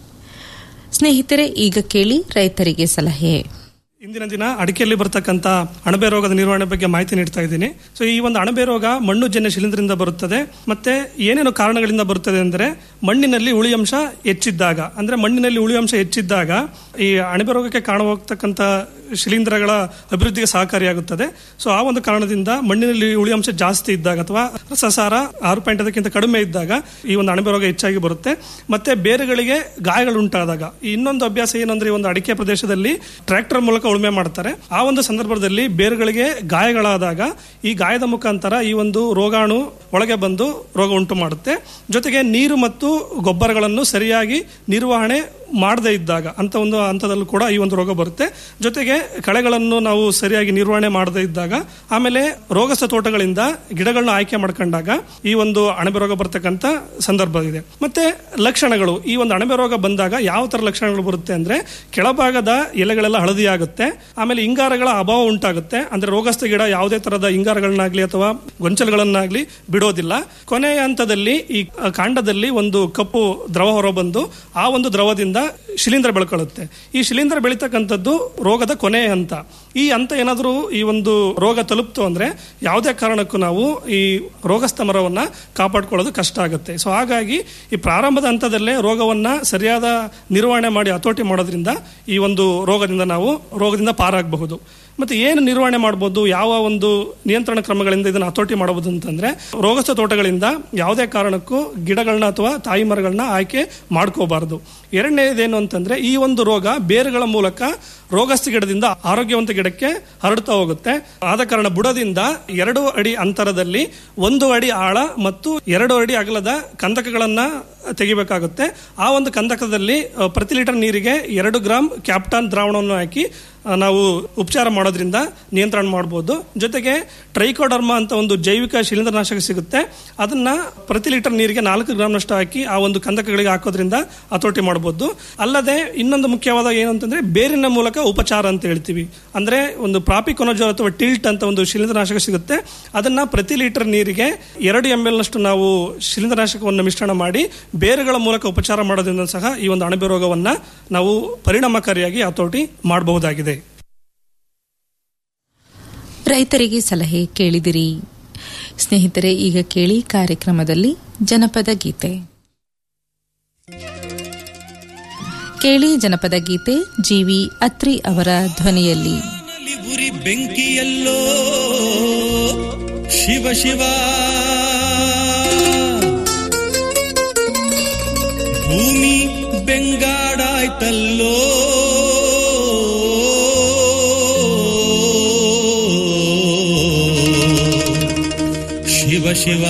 ಸ್ನೇಹಿತರೆ ಈಗ ಕೇಳಿ ರೈತರಿಗೆ ಸಲಹೆ ಇಂದಿನ ದಿನ ಅಡಿಕೆಯಲ್ಲಿ ಬರ್ತಕ್ಕಂಥ ಅಣಬೆ ರೋಗದ ನಿರ್ವಹಣೆ ಬಗ್ಗೆ ಮಾಹಿತಿ ನೀಡ್ತಾ ಇದ್ದೀನಿ ಸೊ ಈ ಒಂದು ಅಣಬೆ ರೋಗ ಮಣ್ಣು ಜನ್ಯ ಶಿಲೀಂಧ್ರದಿಂದ ಬರುತ್ತದೆ ಮತ್ತೆ ಏನೇನು ಕಾರಣಗಳಿಂದ ಬರುತ್ತದೆ ಅಂದರೆ ಮಣ್ಣಿನಲ್ಲಿ ಉಳಿ ಅಂಶ ಹೆಚ್ಚಿದ್ದಾಗ ಅಂದ್ರೆ ಮಣ್ಣಿನಲ್ಲಿ ಉಳಿ ಅಂಶ ಹೆಚ್ಚಿದ್ದಾಗ ಈ ಅಣಬೆ ರೋಗಕ್ಕೆ ಕಾರಣವಾಗ್ತಕ್ಕಂಥ ಶಿಲೀಂಧ್ರಗಳ ಅಭಿವೃದ್ಧಿಗೆ ಸಹಕಾರಿಯಾಗುತ್ತದೆ ಸೊ ಆ ಒಂದು ಕಾರಣದಿಂದ ಮಣ್ಣಿನಲ್ಲಿ ಉಳಿ ಅಂಶ ಜಾಸ್ತಿ ಇದ್ದಾಗ ಅಥವಾ ರಸಸಾರ ಆರು ಪಾಯಿಂಟ್ ಅದಕ್ಕಿಂತ ಕಡಿಮೆ ಇದ್ದಾಗ ಈ ಒಂದು ಅಣಬೆ ರೋಗ ಹೆಚ್ಚಾಗಿ ಬರುತ್ತೆ ಮತ್ತೆ ಬೇರುಗಳಿಗೆ ಗಾಯಗಳು ಉಂಟಾದಾಗ ಈ ಇನ್ನೊಂದು ಅಭ್ಯಾಸ ಏನಂದ್ರೆ ಈ ಒಂದು ಅಡಿಕೆ ಪ್ರದೇಶದಲ್ಲಿ ಟ್ರ್ಯಾಕ್ಟರ್ ಮೂಲಕ ಉಳುಮೆ ಮಾಡ್ತಾರೆ ಆ ಒಂದು ಸಂದರ್ಭದಲ್ಲಿ ಬೇರುಗಳಿಗೆ ಗಾಯಗಳಾದಾಗ ಈ ಗಾಯದ ಮುಖಾಂತರ ಈ ಒಂದು ರೋಗಾಣು ಒಳಗೆ ಬಂದು ರೋಗ ಉಂಟು ಮಾಡುತ್ತೆ ಜೊತೆಗೆ ನೀರು ಮತ್ತು ಗೊಬ್ಬರಗಳನ್ನು ಸರಿಯಾಗಿ ನಿರ್ವಹಣೆ ಮಾಡದೇ ಇದ್ದಾಗ ಅಂತ ಒಂದು ಹಂತದಲ್ಲೂ ಕೂಡ ಈ ಒಂದು ರೋಗ ಬರುತ್ತೆ ಜೊತೆಗೆ ಕಳೆಗಳನ್ನು ನಾವು ಸರಿಯಾಗಿ ನಿರ್ವಹಣೆ ಮಾಡದೇ ಇದ್ದಾಗ ಆಮೇಲೆ ರೋಗಸ್ಥ ತೋಟಗಳಿಂದ ಗಿಡಗಳನ್ನ ಆಯ್ಕೆ ಮಾಡ್ಕೊಂಡಾಗ ಈ ಒಂದು ಅಣಬೆ ರೋಗ ಬರ್ತಕ್ಕಂಥ ಸಂದರ್ಭ ಇದೆ ಮತ್ತೆ ಲಕ್ಷಣಗಳು ಈ ಒಂದು ಅಣಬೆ ರೋಗ ಬಂದಾಗ ಯಾವ ತರ ಲಕ್ಷಣಗಳು ಬರುತ್ತೆ ಅಂದ್ರೆ ಕೆಳಭಾಗದ ಎಲೆಗಳೆಲ್ಲ ಹಳದಿ ಆಗುತ್ತೆ ಆಮೇಲೆ ಇಂಗಾರಗಳ ಅಭಾವ ಉಂಟಾಗುತ್ತೆ ಅಂದ್ರೆ ರೋಗಸ್ಥ ಗಿಡ ಯಾವುದೇ ತರಹದ ಇಂಗಾರಗಳನ್ನಾಗ್ಲಿ ಅಥವಾ ಗೊಂಚಲುಗಳನ್ನಾಗ್ಲಿ ಬಿಡೋದಿಲ್ಲ ಕೊನೆಯ ಹಂತದಲ್ಲಿ ಈ ಕಾಂಡದಲ್ಲಿ ಒಂದು ಕಪ್ಪು ದ್ರವ ಹೊರಬಂದು ಆ ಒಂದು ದ್ರವದಿಂದ ಶಿಲೀಂಧ್ರ ಬೆಳ್ಕೊಳ್ಳುತ್ತೆ ಈ ಶಿಲೀಂಧ್ರ ಬೆಳೀತಕ್ಕಂಥದ್ದು ರೋಗದ ಕೊನೆಯ ಹಂತ ಈ ಹಂತ ಏನಾದರೂ ಈ ಒಂದು ರೋಗ ತಲುಪ್ತು ಅಂದ್ರೆ ಯಾವುದೇ ಕಾರಣಕ್ಕೂ ನಾವು ಈ ರೋಗಸ್ಥ ಮರವನ್ನ ಕಾಪಾಡ್ಕೊಳ್ಳೋದು ಕಷ್ಟ ಆಗುತ್ತೆ ಸೊ ಹಾಗಾಗಿ ಈ ಪ್ರಾರಂಭದ ಹಂತದಲ್ಲೇ ರೋಗವನ್ನ ಸರಿಯಾದ ನಿರ್ವಹಣೆ ಮಾಡಿ ಹತೋಟಿ ಮಾಡೋದ್ರಿಂದ ಈ ಒಂದು ರೋಗದಿಂದ ನಾವು ರೋಗದಿಂದ ಪಾರಾಗಬಹುದು ಮತ್ತೆ ಏನು ನಿರ್ವಹಣೆ ಮಾಡಬಹುದು ಯಾವ ಒಂದು ನಿಯಂತ್ರಣ ಕ್ರಮಗಳಿಂದ ಇದನ್ನು ಹತೋಟಿ ಮಾಡಬಹುದು ಅಂತಂದ್ರೆ ರೋಗಸ್ಥ ತೋಟಗಳಿಂದ ಯಾವುದೇ ಕಾರಣಕ್ಕೂ ಗಿಡಗಳನ್ನ ಅಥವಾ ತಾಯಿ ಮರಗಳನ್ನ ಆಯ್ಕೆ ಮಾಡ್ಕೋಬಾರದು ಎರಡನೇದೇನು ಅಂತಂದ್ರೆ ಈ ಒಂದು ರೋಗ ಬೇರುಗಳ ಮೂಲಕ ರೋಗಸ್ಥ ಗಿಡದಿಂದ ಆರೋಗ್ಯವಂತ ಗಿಡಕ್ಕೆ ಹರಡ್ತಾ ಹೋಗುತ್ತೆ ಆದ ಕಾರಣ ಬುಡದಿಂದ ಎರಡು ಅಡಿ ಅಂತರದಲ್ಲಿ ಒಂದು ಅಡಿ ಆಳ ಮತ್ತು ಎರಡು ಅಡಿ ಅಗಲದ ಕಂದಕಗಳನ್ನ ತೆಗಿಬೇಕಾಗುತ್ತೆ ಆ ಒಂದು ಕಂದಕದಲ್ಲಿ ಅ, ಪ್ರತಿ ಲೀಟರ್ ನೀರಿಗೆ ಎರಡು ಗ್ರಾಂ ಕ್ಯಾಪ್ಟಾನ್ ದ್ರಾವಣವನ್ನು ಹಾಕಿ ಆ, ನಾವು ಉಪಚಾರ ಮಾಡೋದ್ರಿಂದ ನಿಯಂತ್ರಣ ಮಾಡ್ಬೋದು ಜೊತೆಗೆ ಟ್ರೈಕೋಡರ್ಮಾ ಅಂತ ಒಂದು ಜೈವಿಕ ಶಿಲೀಂಧ್ರನಾಶಕ ಸಿಗುತ್ತೆ ಅದನ್ನ ಪ್ರತಿ ಲೀಟರ್ ನೀರಿಗೆ ನಾಲ್ಕು ಗ್ರಾಮ್ನಷ್ಟು ಹಾಕಿ ಆ ಒಂದು ಕಂದಕಗಳಿಗೆ ಹಾಕೋದ್ರಿಂದ ಹತೋಟಿ ಮಾಡ್ಬೋದು ಅಲ್ಲದೆ ಇನ್ನೊಂದು ಮುಖ್ಯವಾದ ಏನಂತಂದ್ರೆ ಬೇರಿನ ಮೂಲಕ ಉಪಚಾರ ಅಂತ ಹೇಳ್ತೀವಿ ಅಂದ್ರೆ ಒಂದು ಪ್ರಾಪಿಕೊನಜೋರ್ ಅಥವಾ ಟಿಲ್ಟ್ ಅಂತ ಒಂದು ಶಿಲೀಂಧ್ರನಾಶಕ ಸಿಗುತ್ತೆ ಅದನ್ನ ಪ್ರತಿ ಲೀಟರ್ ನೀರಿಗೆ ಎರಡು ಎಂ ಎಲ್ ನಷ್ಟು ನಾವು ಶಿಲೀಂಧ್ರನಾಶಕವನ್ನು ಮಿಶ್ರಣ ಮಾಡಿ ಬೇರುಗಳ ಮೂಲಕ ಉಪಚಾರ ಮಾಡೋದ್ರಿಂದ ಸಹ ಈ ಒಂದು ಅಣಬೆ ರೋಗವನ್ನ ನಾವು ಪರಿಣಾಮಕಾರಿಯಾಗಿ ಹತೋಟಿ ಮಾಡಬಹುದಾಗಿದೆ ರೈತರಿಗೆ ಸಲಹೆ ಕೇಳಿದಿರಿ ಸ್ನೇಹಿತರೆ ಈಗ ಕೇಳಿ ಕಾರ್ಯಕ್ರಮದಲ್ಲಿ ಜನಪದ ಗೀತೆ ಕೇಳಿ ಜನಪದ ಗೀತೆ ಜಿವಿ ಅತ್ರಿ ಅವರ ಧ್ವನಿಯಲ್ಲಿ ನಲ್ಲಿ ಉರಿ ಬೆಂಕಿಯಲ್ಲೋ ಶಿವ ಶಿವ ಭೂಮಿ ಬೆಂಗಾಡಾಯ್ತಲ್ಲೋ ಶಿವ ಶಿವ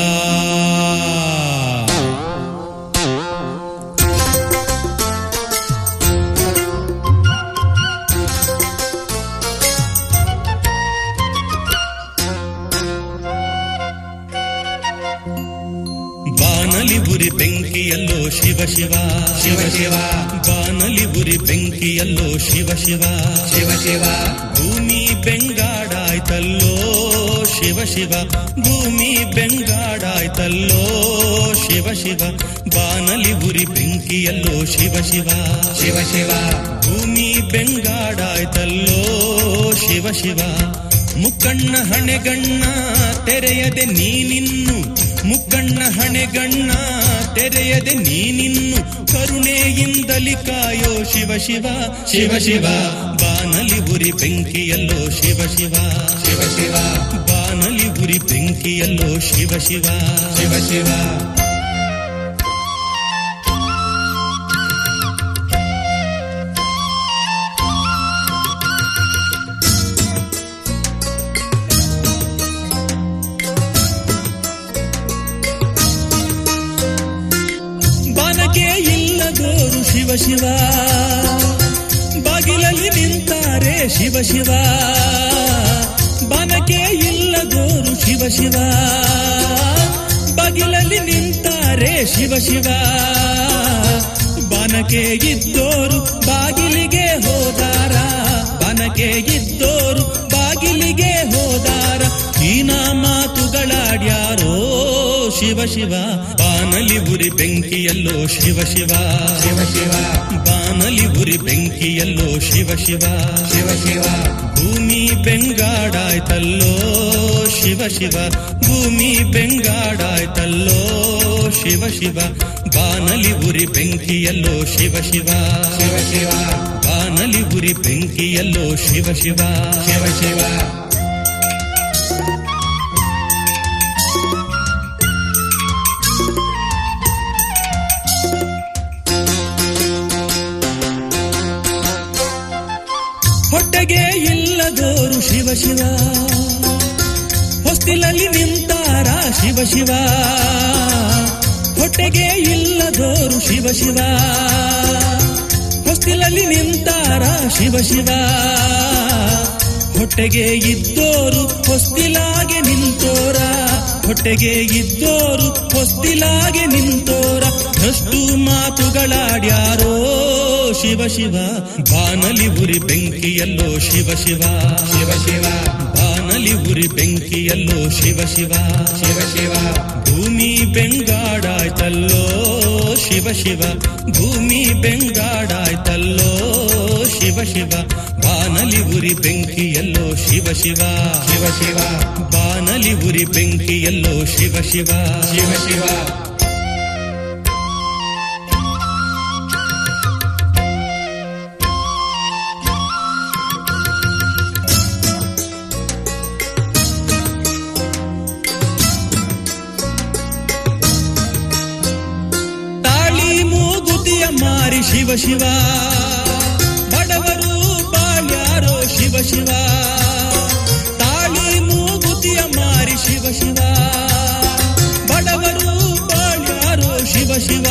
ಬಾನಲಿ ಉರಿ ಬೆಂಕಿಯಲ್ಲೋ ಶಿವ ಶಿವ ಶಿವ ಶಿವ ಬಾನಲಿ ಉರಿ ಬೆಂಕಿಯಲ್ಲೋ ಶಿವ ಶಿವ ಶಿವ ಶಿವ ಭೂಮಿ ಬೆಂಗಾಡಾಯ್ತಲ್ಲೋ ಶಿವ ಶಿವ ಭೂಮಿ ಬೆಂಗಾಡಾಯ್ತಲ್ಲೋ ಶಿವ ಶಿವ ಬಾನಲಿ ಉರಿ ಬೆಂಕಿಯಲ್ಲೋ ಶಿವ ಶಿವ ಶಿವ ಶಿವ ಭೂಮಿ ಬೆಂಗಾಡಾಯ್ತಲ್ಲೋ ಶಿವ ಶಿವ ಮುಕ್ಕಣ್ಣ ಹಣೆಗಣ್ಣ ತೆರೆಯದೆ ನೀನಿನ್ನು ಮುಕ್ಕಣ್ಣ ಹಣೆಗಣ್ಣ ತೆರೆಯದೆ ನೀನಿನ್ನು ಕರುಣೆಯಿಂದಲಿ ಕಾಯೋ ಶಿವ ಶಿವ ಶಿವ ಶಿವ ಬಾನಲಿ ಉರಿ ಬೆಂಕಿಯಲ್ಲೋ ಶಿವ ಶಿವ ಶಿವ ಶಿವ ಬಾನ ಬಾನಲಿ ಉರಿ ಬೆಂಕಿಯಲ್ಲೋ ಶಿವ ಶಿವ ಶಿವ ಶಿವ ಬನಕೆ ಇಲ್ಲದೋರು ಶಿವ ಶಿವ ಬಾಗಿಲಲ್ಲಿ ನಿಂತಾರೆ ಶಿವ ಶಿವ ಬನಕೆ ಇಲ್ಲದೋರು ಶಿವ ಶಿವ ಬಾಗಿಲಲ್ಲಿ ನಿಂತಾರೆ ಶಿವ ಶಿವ ಬನಕೆ ಇದ್ದೋರು ಬಾಗಿಲಿಗೆ ಹೋದಾರ ಬನಕೆ ಇದ್ದೋರು ಬಾಗಿಲಿಗೆ ಹೋದಾರ ಹೀನ ಮಾತುಗಳಾಡ್ಯಾರೋ ಶಿವ ಶಿವ ಬಾನಲಿ ಉರಿ ಬೆಂಕಿಯಲ್ಲೋ ಶಿವ ಶಿವ ಶಿವ ಶಿವ ಬಾನಲಿ ಉರಿ ಬೆಂಕಿಯಲ್ಲೋ ಶಿವ ಶಿವ ಶಿವ ಶಿವ ಭೂಮಿ ಬೆಂಗಾಡಾಯ್ತಲ್ಲೋ ಶಿವ ಶಿವ ಭೂಮಿ ಬೆಂಗಾಡಾಯ್ತಲ್ಲೋ ಶಿವ ಶಿವ ಬಾನಲಿ ಉರಿ ಬೆಂಕಿಯಲ್ಲೋ ಶಿವ ಶಿವ ಶಿವ ಶಿವ ಬಾನಲಿ ಉರಿ ಬೆಂಕಿಯಲ್ಲೋ ಶಿವ ಶಿವ ಶಿವ ಶಿವ ಹೊಟ್ಟೆಗೆ ಇಲ್ಲದೋರು ಶಿವ ಶಿವ ಹೊಸ್ತಿಲಲ್ಲಿ ನಿಂತಾರ ಶಿವ ಶಿವ ಹೊಟ್ಟೆಗೆ ಇಲ್ಲದೋರು ಶಿವ ಶಿವ ಹೊಸ್ತಿಲಲ್ಲಿ ನಿಂತಾರ ಶಿವ ಶಿವ ಹೊಟ್ಟೆಗೆ ಇದ್ದೋರು ಹೊಸ್ತಿಲಾಗೆ ನಿಂತೋರ ಹೊಟ್ಟೆಗೆ ಇದ್ದೋರು ಹೊಸ್ತಿಲಾಗೆ ನಿಂತೋರ ಅಷ್ಟು ಮಾತುಗಳಾಡ್ಯಾರೋ ಶಿವ ಶಿವ ಬಾನಲಿ ಉರಿ ಬೆಂಕಿಯಲ್ಲೋ ಶಿವ ಶಿವ ಶಿವ ಶಿವ ಬಾನಲಿ ಉರಿ ಬೆಂಕಿಯಲ್ಲೋ ಶಿವ ಶಿವ ಶಿವ ಶಿವ ಭೂಮಿ ಬೆಂಗಾಡಾಯ್ತಲ್ಲೋ ಶಿವ ಶಿವ ಭೂಮಿ ಬೆಂಗಾಡಾಯ್ತಲ್ಲೋ ಶಿವ ಶಿವ ಬಾನಲಿ ಉರಿ ಬೆಂಕಿಯಲ್ಲೋ ಶಿವ ಶಿವ ಶಿವ ಶಿವ ಬಾನಲಿ ಉರಿ ಬೆಂಕಿಯಲ್ಲೋ ಶಿವ ಶಿವ ಶಿವ ಶಿವ ತಾಳಿ ಮೂಗುತಿಯ ಮಾರಿ ಶಿವ ಶಿವ ಬಡವರು ಬಾಳ್ಯಾರೋ ಶಿವ ಶಿವ ತಾಳಿ ಮೂಗುತಿಯ ಮಾರಿ ಶಿವ ಶಿವ ಬಡವರು ಬಾಳ್ಯಾರೋ ಶಿವ ಶಿವ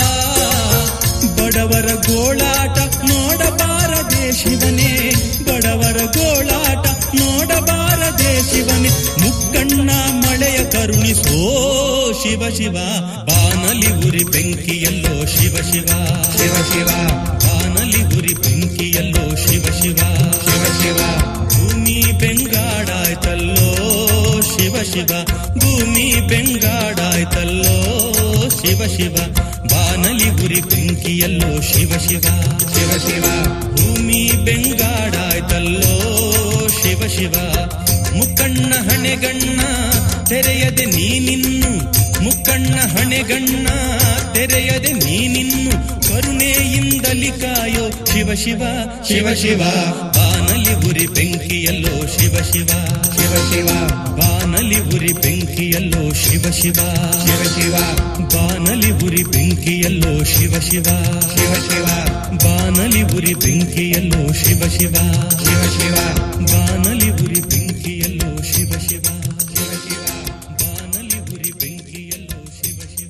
ಬಡವರ ಗೋಳಾಟ ನೋಡಬಾರದೆ ಶಿವನೇ ಬಡವರ ಗೋಳಾಟ ನೋಡಬಾರದೆ ಶಿವನೇ ಮುಕ್ಕಣ್ಣ ಮಳೆಯ ಕರುಣಿಸೋ ಶಿವ ಶಿವ ಬಾನಲಿ ಉರಿ ಬೆಂಕಿಯಲ್ಲೋ ಶಿವ ಶಿವ ಶಿವ ಶಿವ ಬಾನಲಿ ಉರಿ ಬೆಂಕಿಯಲ್ಲೋ ಶಿವ ಶಿವ ಶಿವ ಶಿವ ಭೂಮಿ ಬೆಂಗಾಡಾಯ್ತಲ್ಲೋ ಶಿವ ಶಿವ ಭೂಮಿ ಬೆಂಗಾಡಾಯ್ತಲ್ಲೋ ಶಿವ ಶಿವ ಬಾನಲಿ ಉರಿ ಬೆಂಕಿಯಲ್ಲೋ ಶಿವ ಶಿವ ಶಿವ ಶಿವ ಭೂಮಿ ಬೆಂಗಾಡಾಯ್ತಲ್ಲೋ ಶಿವ ಶಿವ ಮುಕ್ಕಣ್ಣ ಹಣೆಗಣ್ಣ ತೆರೆಯದೆ ನೀನಿನ್ನು ಮುಕ್ಕಣ್ಣ ಹಣೆಗಣ್ಣ ತೆರೆಯದೆ ನೀನಿನ್ನು ಕರುಣೆಯಿಂದಲಿ ಕಾಯೋ ಶಿವ ಶಿವ ಶಿವ ಶಿವ ಬಾನಲಿ ಉರಿ ಬೆಂಕಿಯಲ್ಲೋ ಶಿವ ಶಿವ ಶಿವ ಶಿವ ಬಾನಲಿ ಉರಿ ಬೆಂಕಿಯಲ್ಲೋ ಶಿವ ಶಿವ ಶಿವ ಶಿವ ಬಾನಲಿ ಉರಿ ಬೆಂಕಿಯಲ್ಲೋ ಶಿವ ಶಿವ ಶಿವ ಶಿವ ಬಾನಲಿ ಉರಿ ಬೆಂಕಿಯಲ್ಲೋ ಶಿವ ಶಿವ ಶಿವ ಶಿವ ಬಾನಲಿ ಉರಿ ಬೆಂಕಿಯಲ್ಲೋ ಶಿವ ಶಿವ ಶಿವ ಶಿವ ಬಾನಲಿ ಉರಿ ಬೆಂಕಿಯಲ್ಲೋ ಶಿವ ಶಿವ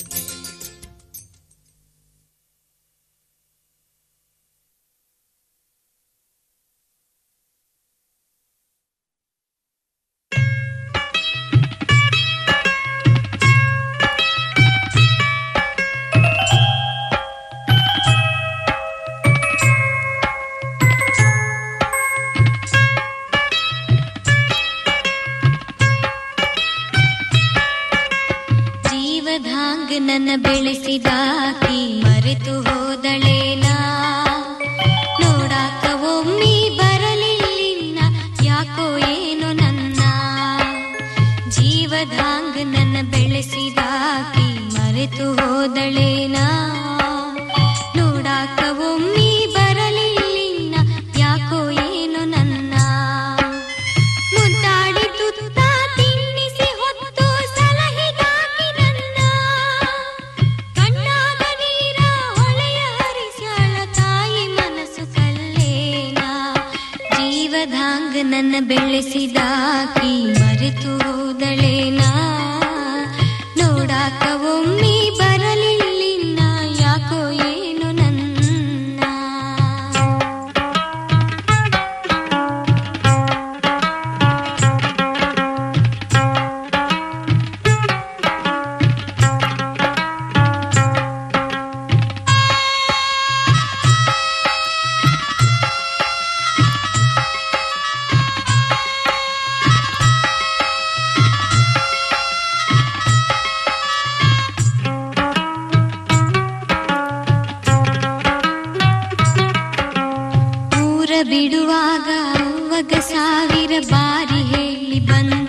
ಜೀವಧಾಂಗ ನನ್ನ ಬೆಳೆಸಿದಾಕಿ ಮರೆತು ಹೋದಳೇನಾ ನೋಡಾಕ ಒಮ್ಮಿ ಬರಲಿಲ್ಲಿನ್ನ ಯಾಕೋ ಏನು ನನ್ನ ಜೀವಧಾಂಗ ನನ್ನ ಬೆಳೆಸಿದಾಕಿ ಮರೆತು ಹೋದಳೇನಾ ನೋಡಾಕ ಒಮ್ಮಿ ಬರಲಿಲ್ಲಿನ್ನ ಯಾಕೋ ಏನು ನನ್ನ ಮುದ್ದಾಡಿ ತುತ್ತ ನನ್ನ ಬೆಳೆಸಿದಾಕಿ ಮರೆತು ಹೋದಳೇನಾ ನೋಡಾಕ ಒಮ್ಮೆ ಬರಲಿಲ್ಲಿನ್ನ ಯಾಕೋ ಏನು ನನ್ನ ಊರ ಬಿಡುವಾಗ ಅವ್ವಗ ಸಾವಿರ ಬಾರಿ ಹೇಳಿ ಬಂದ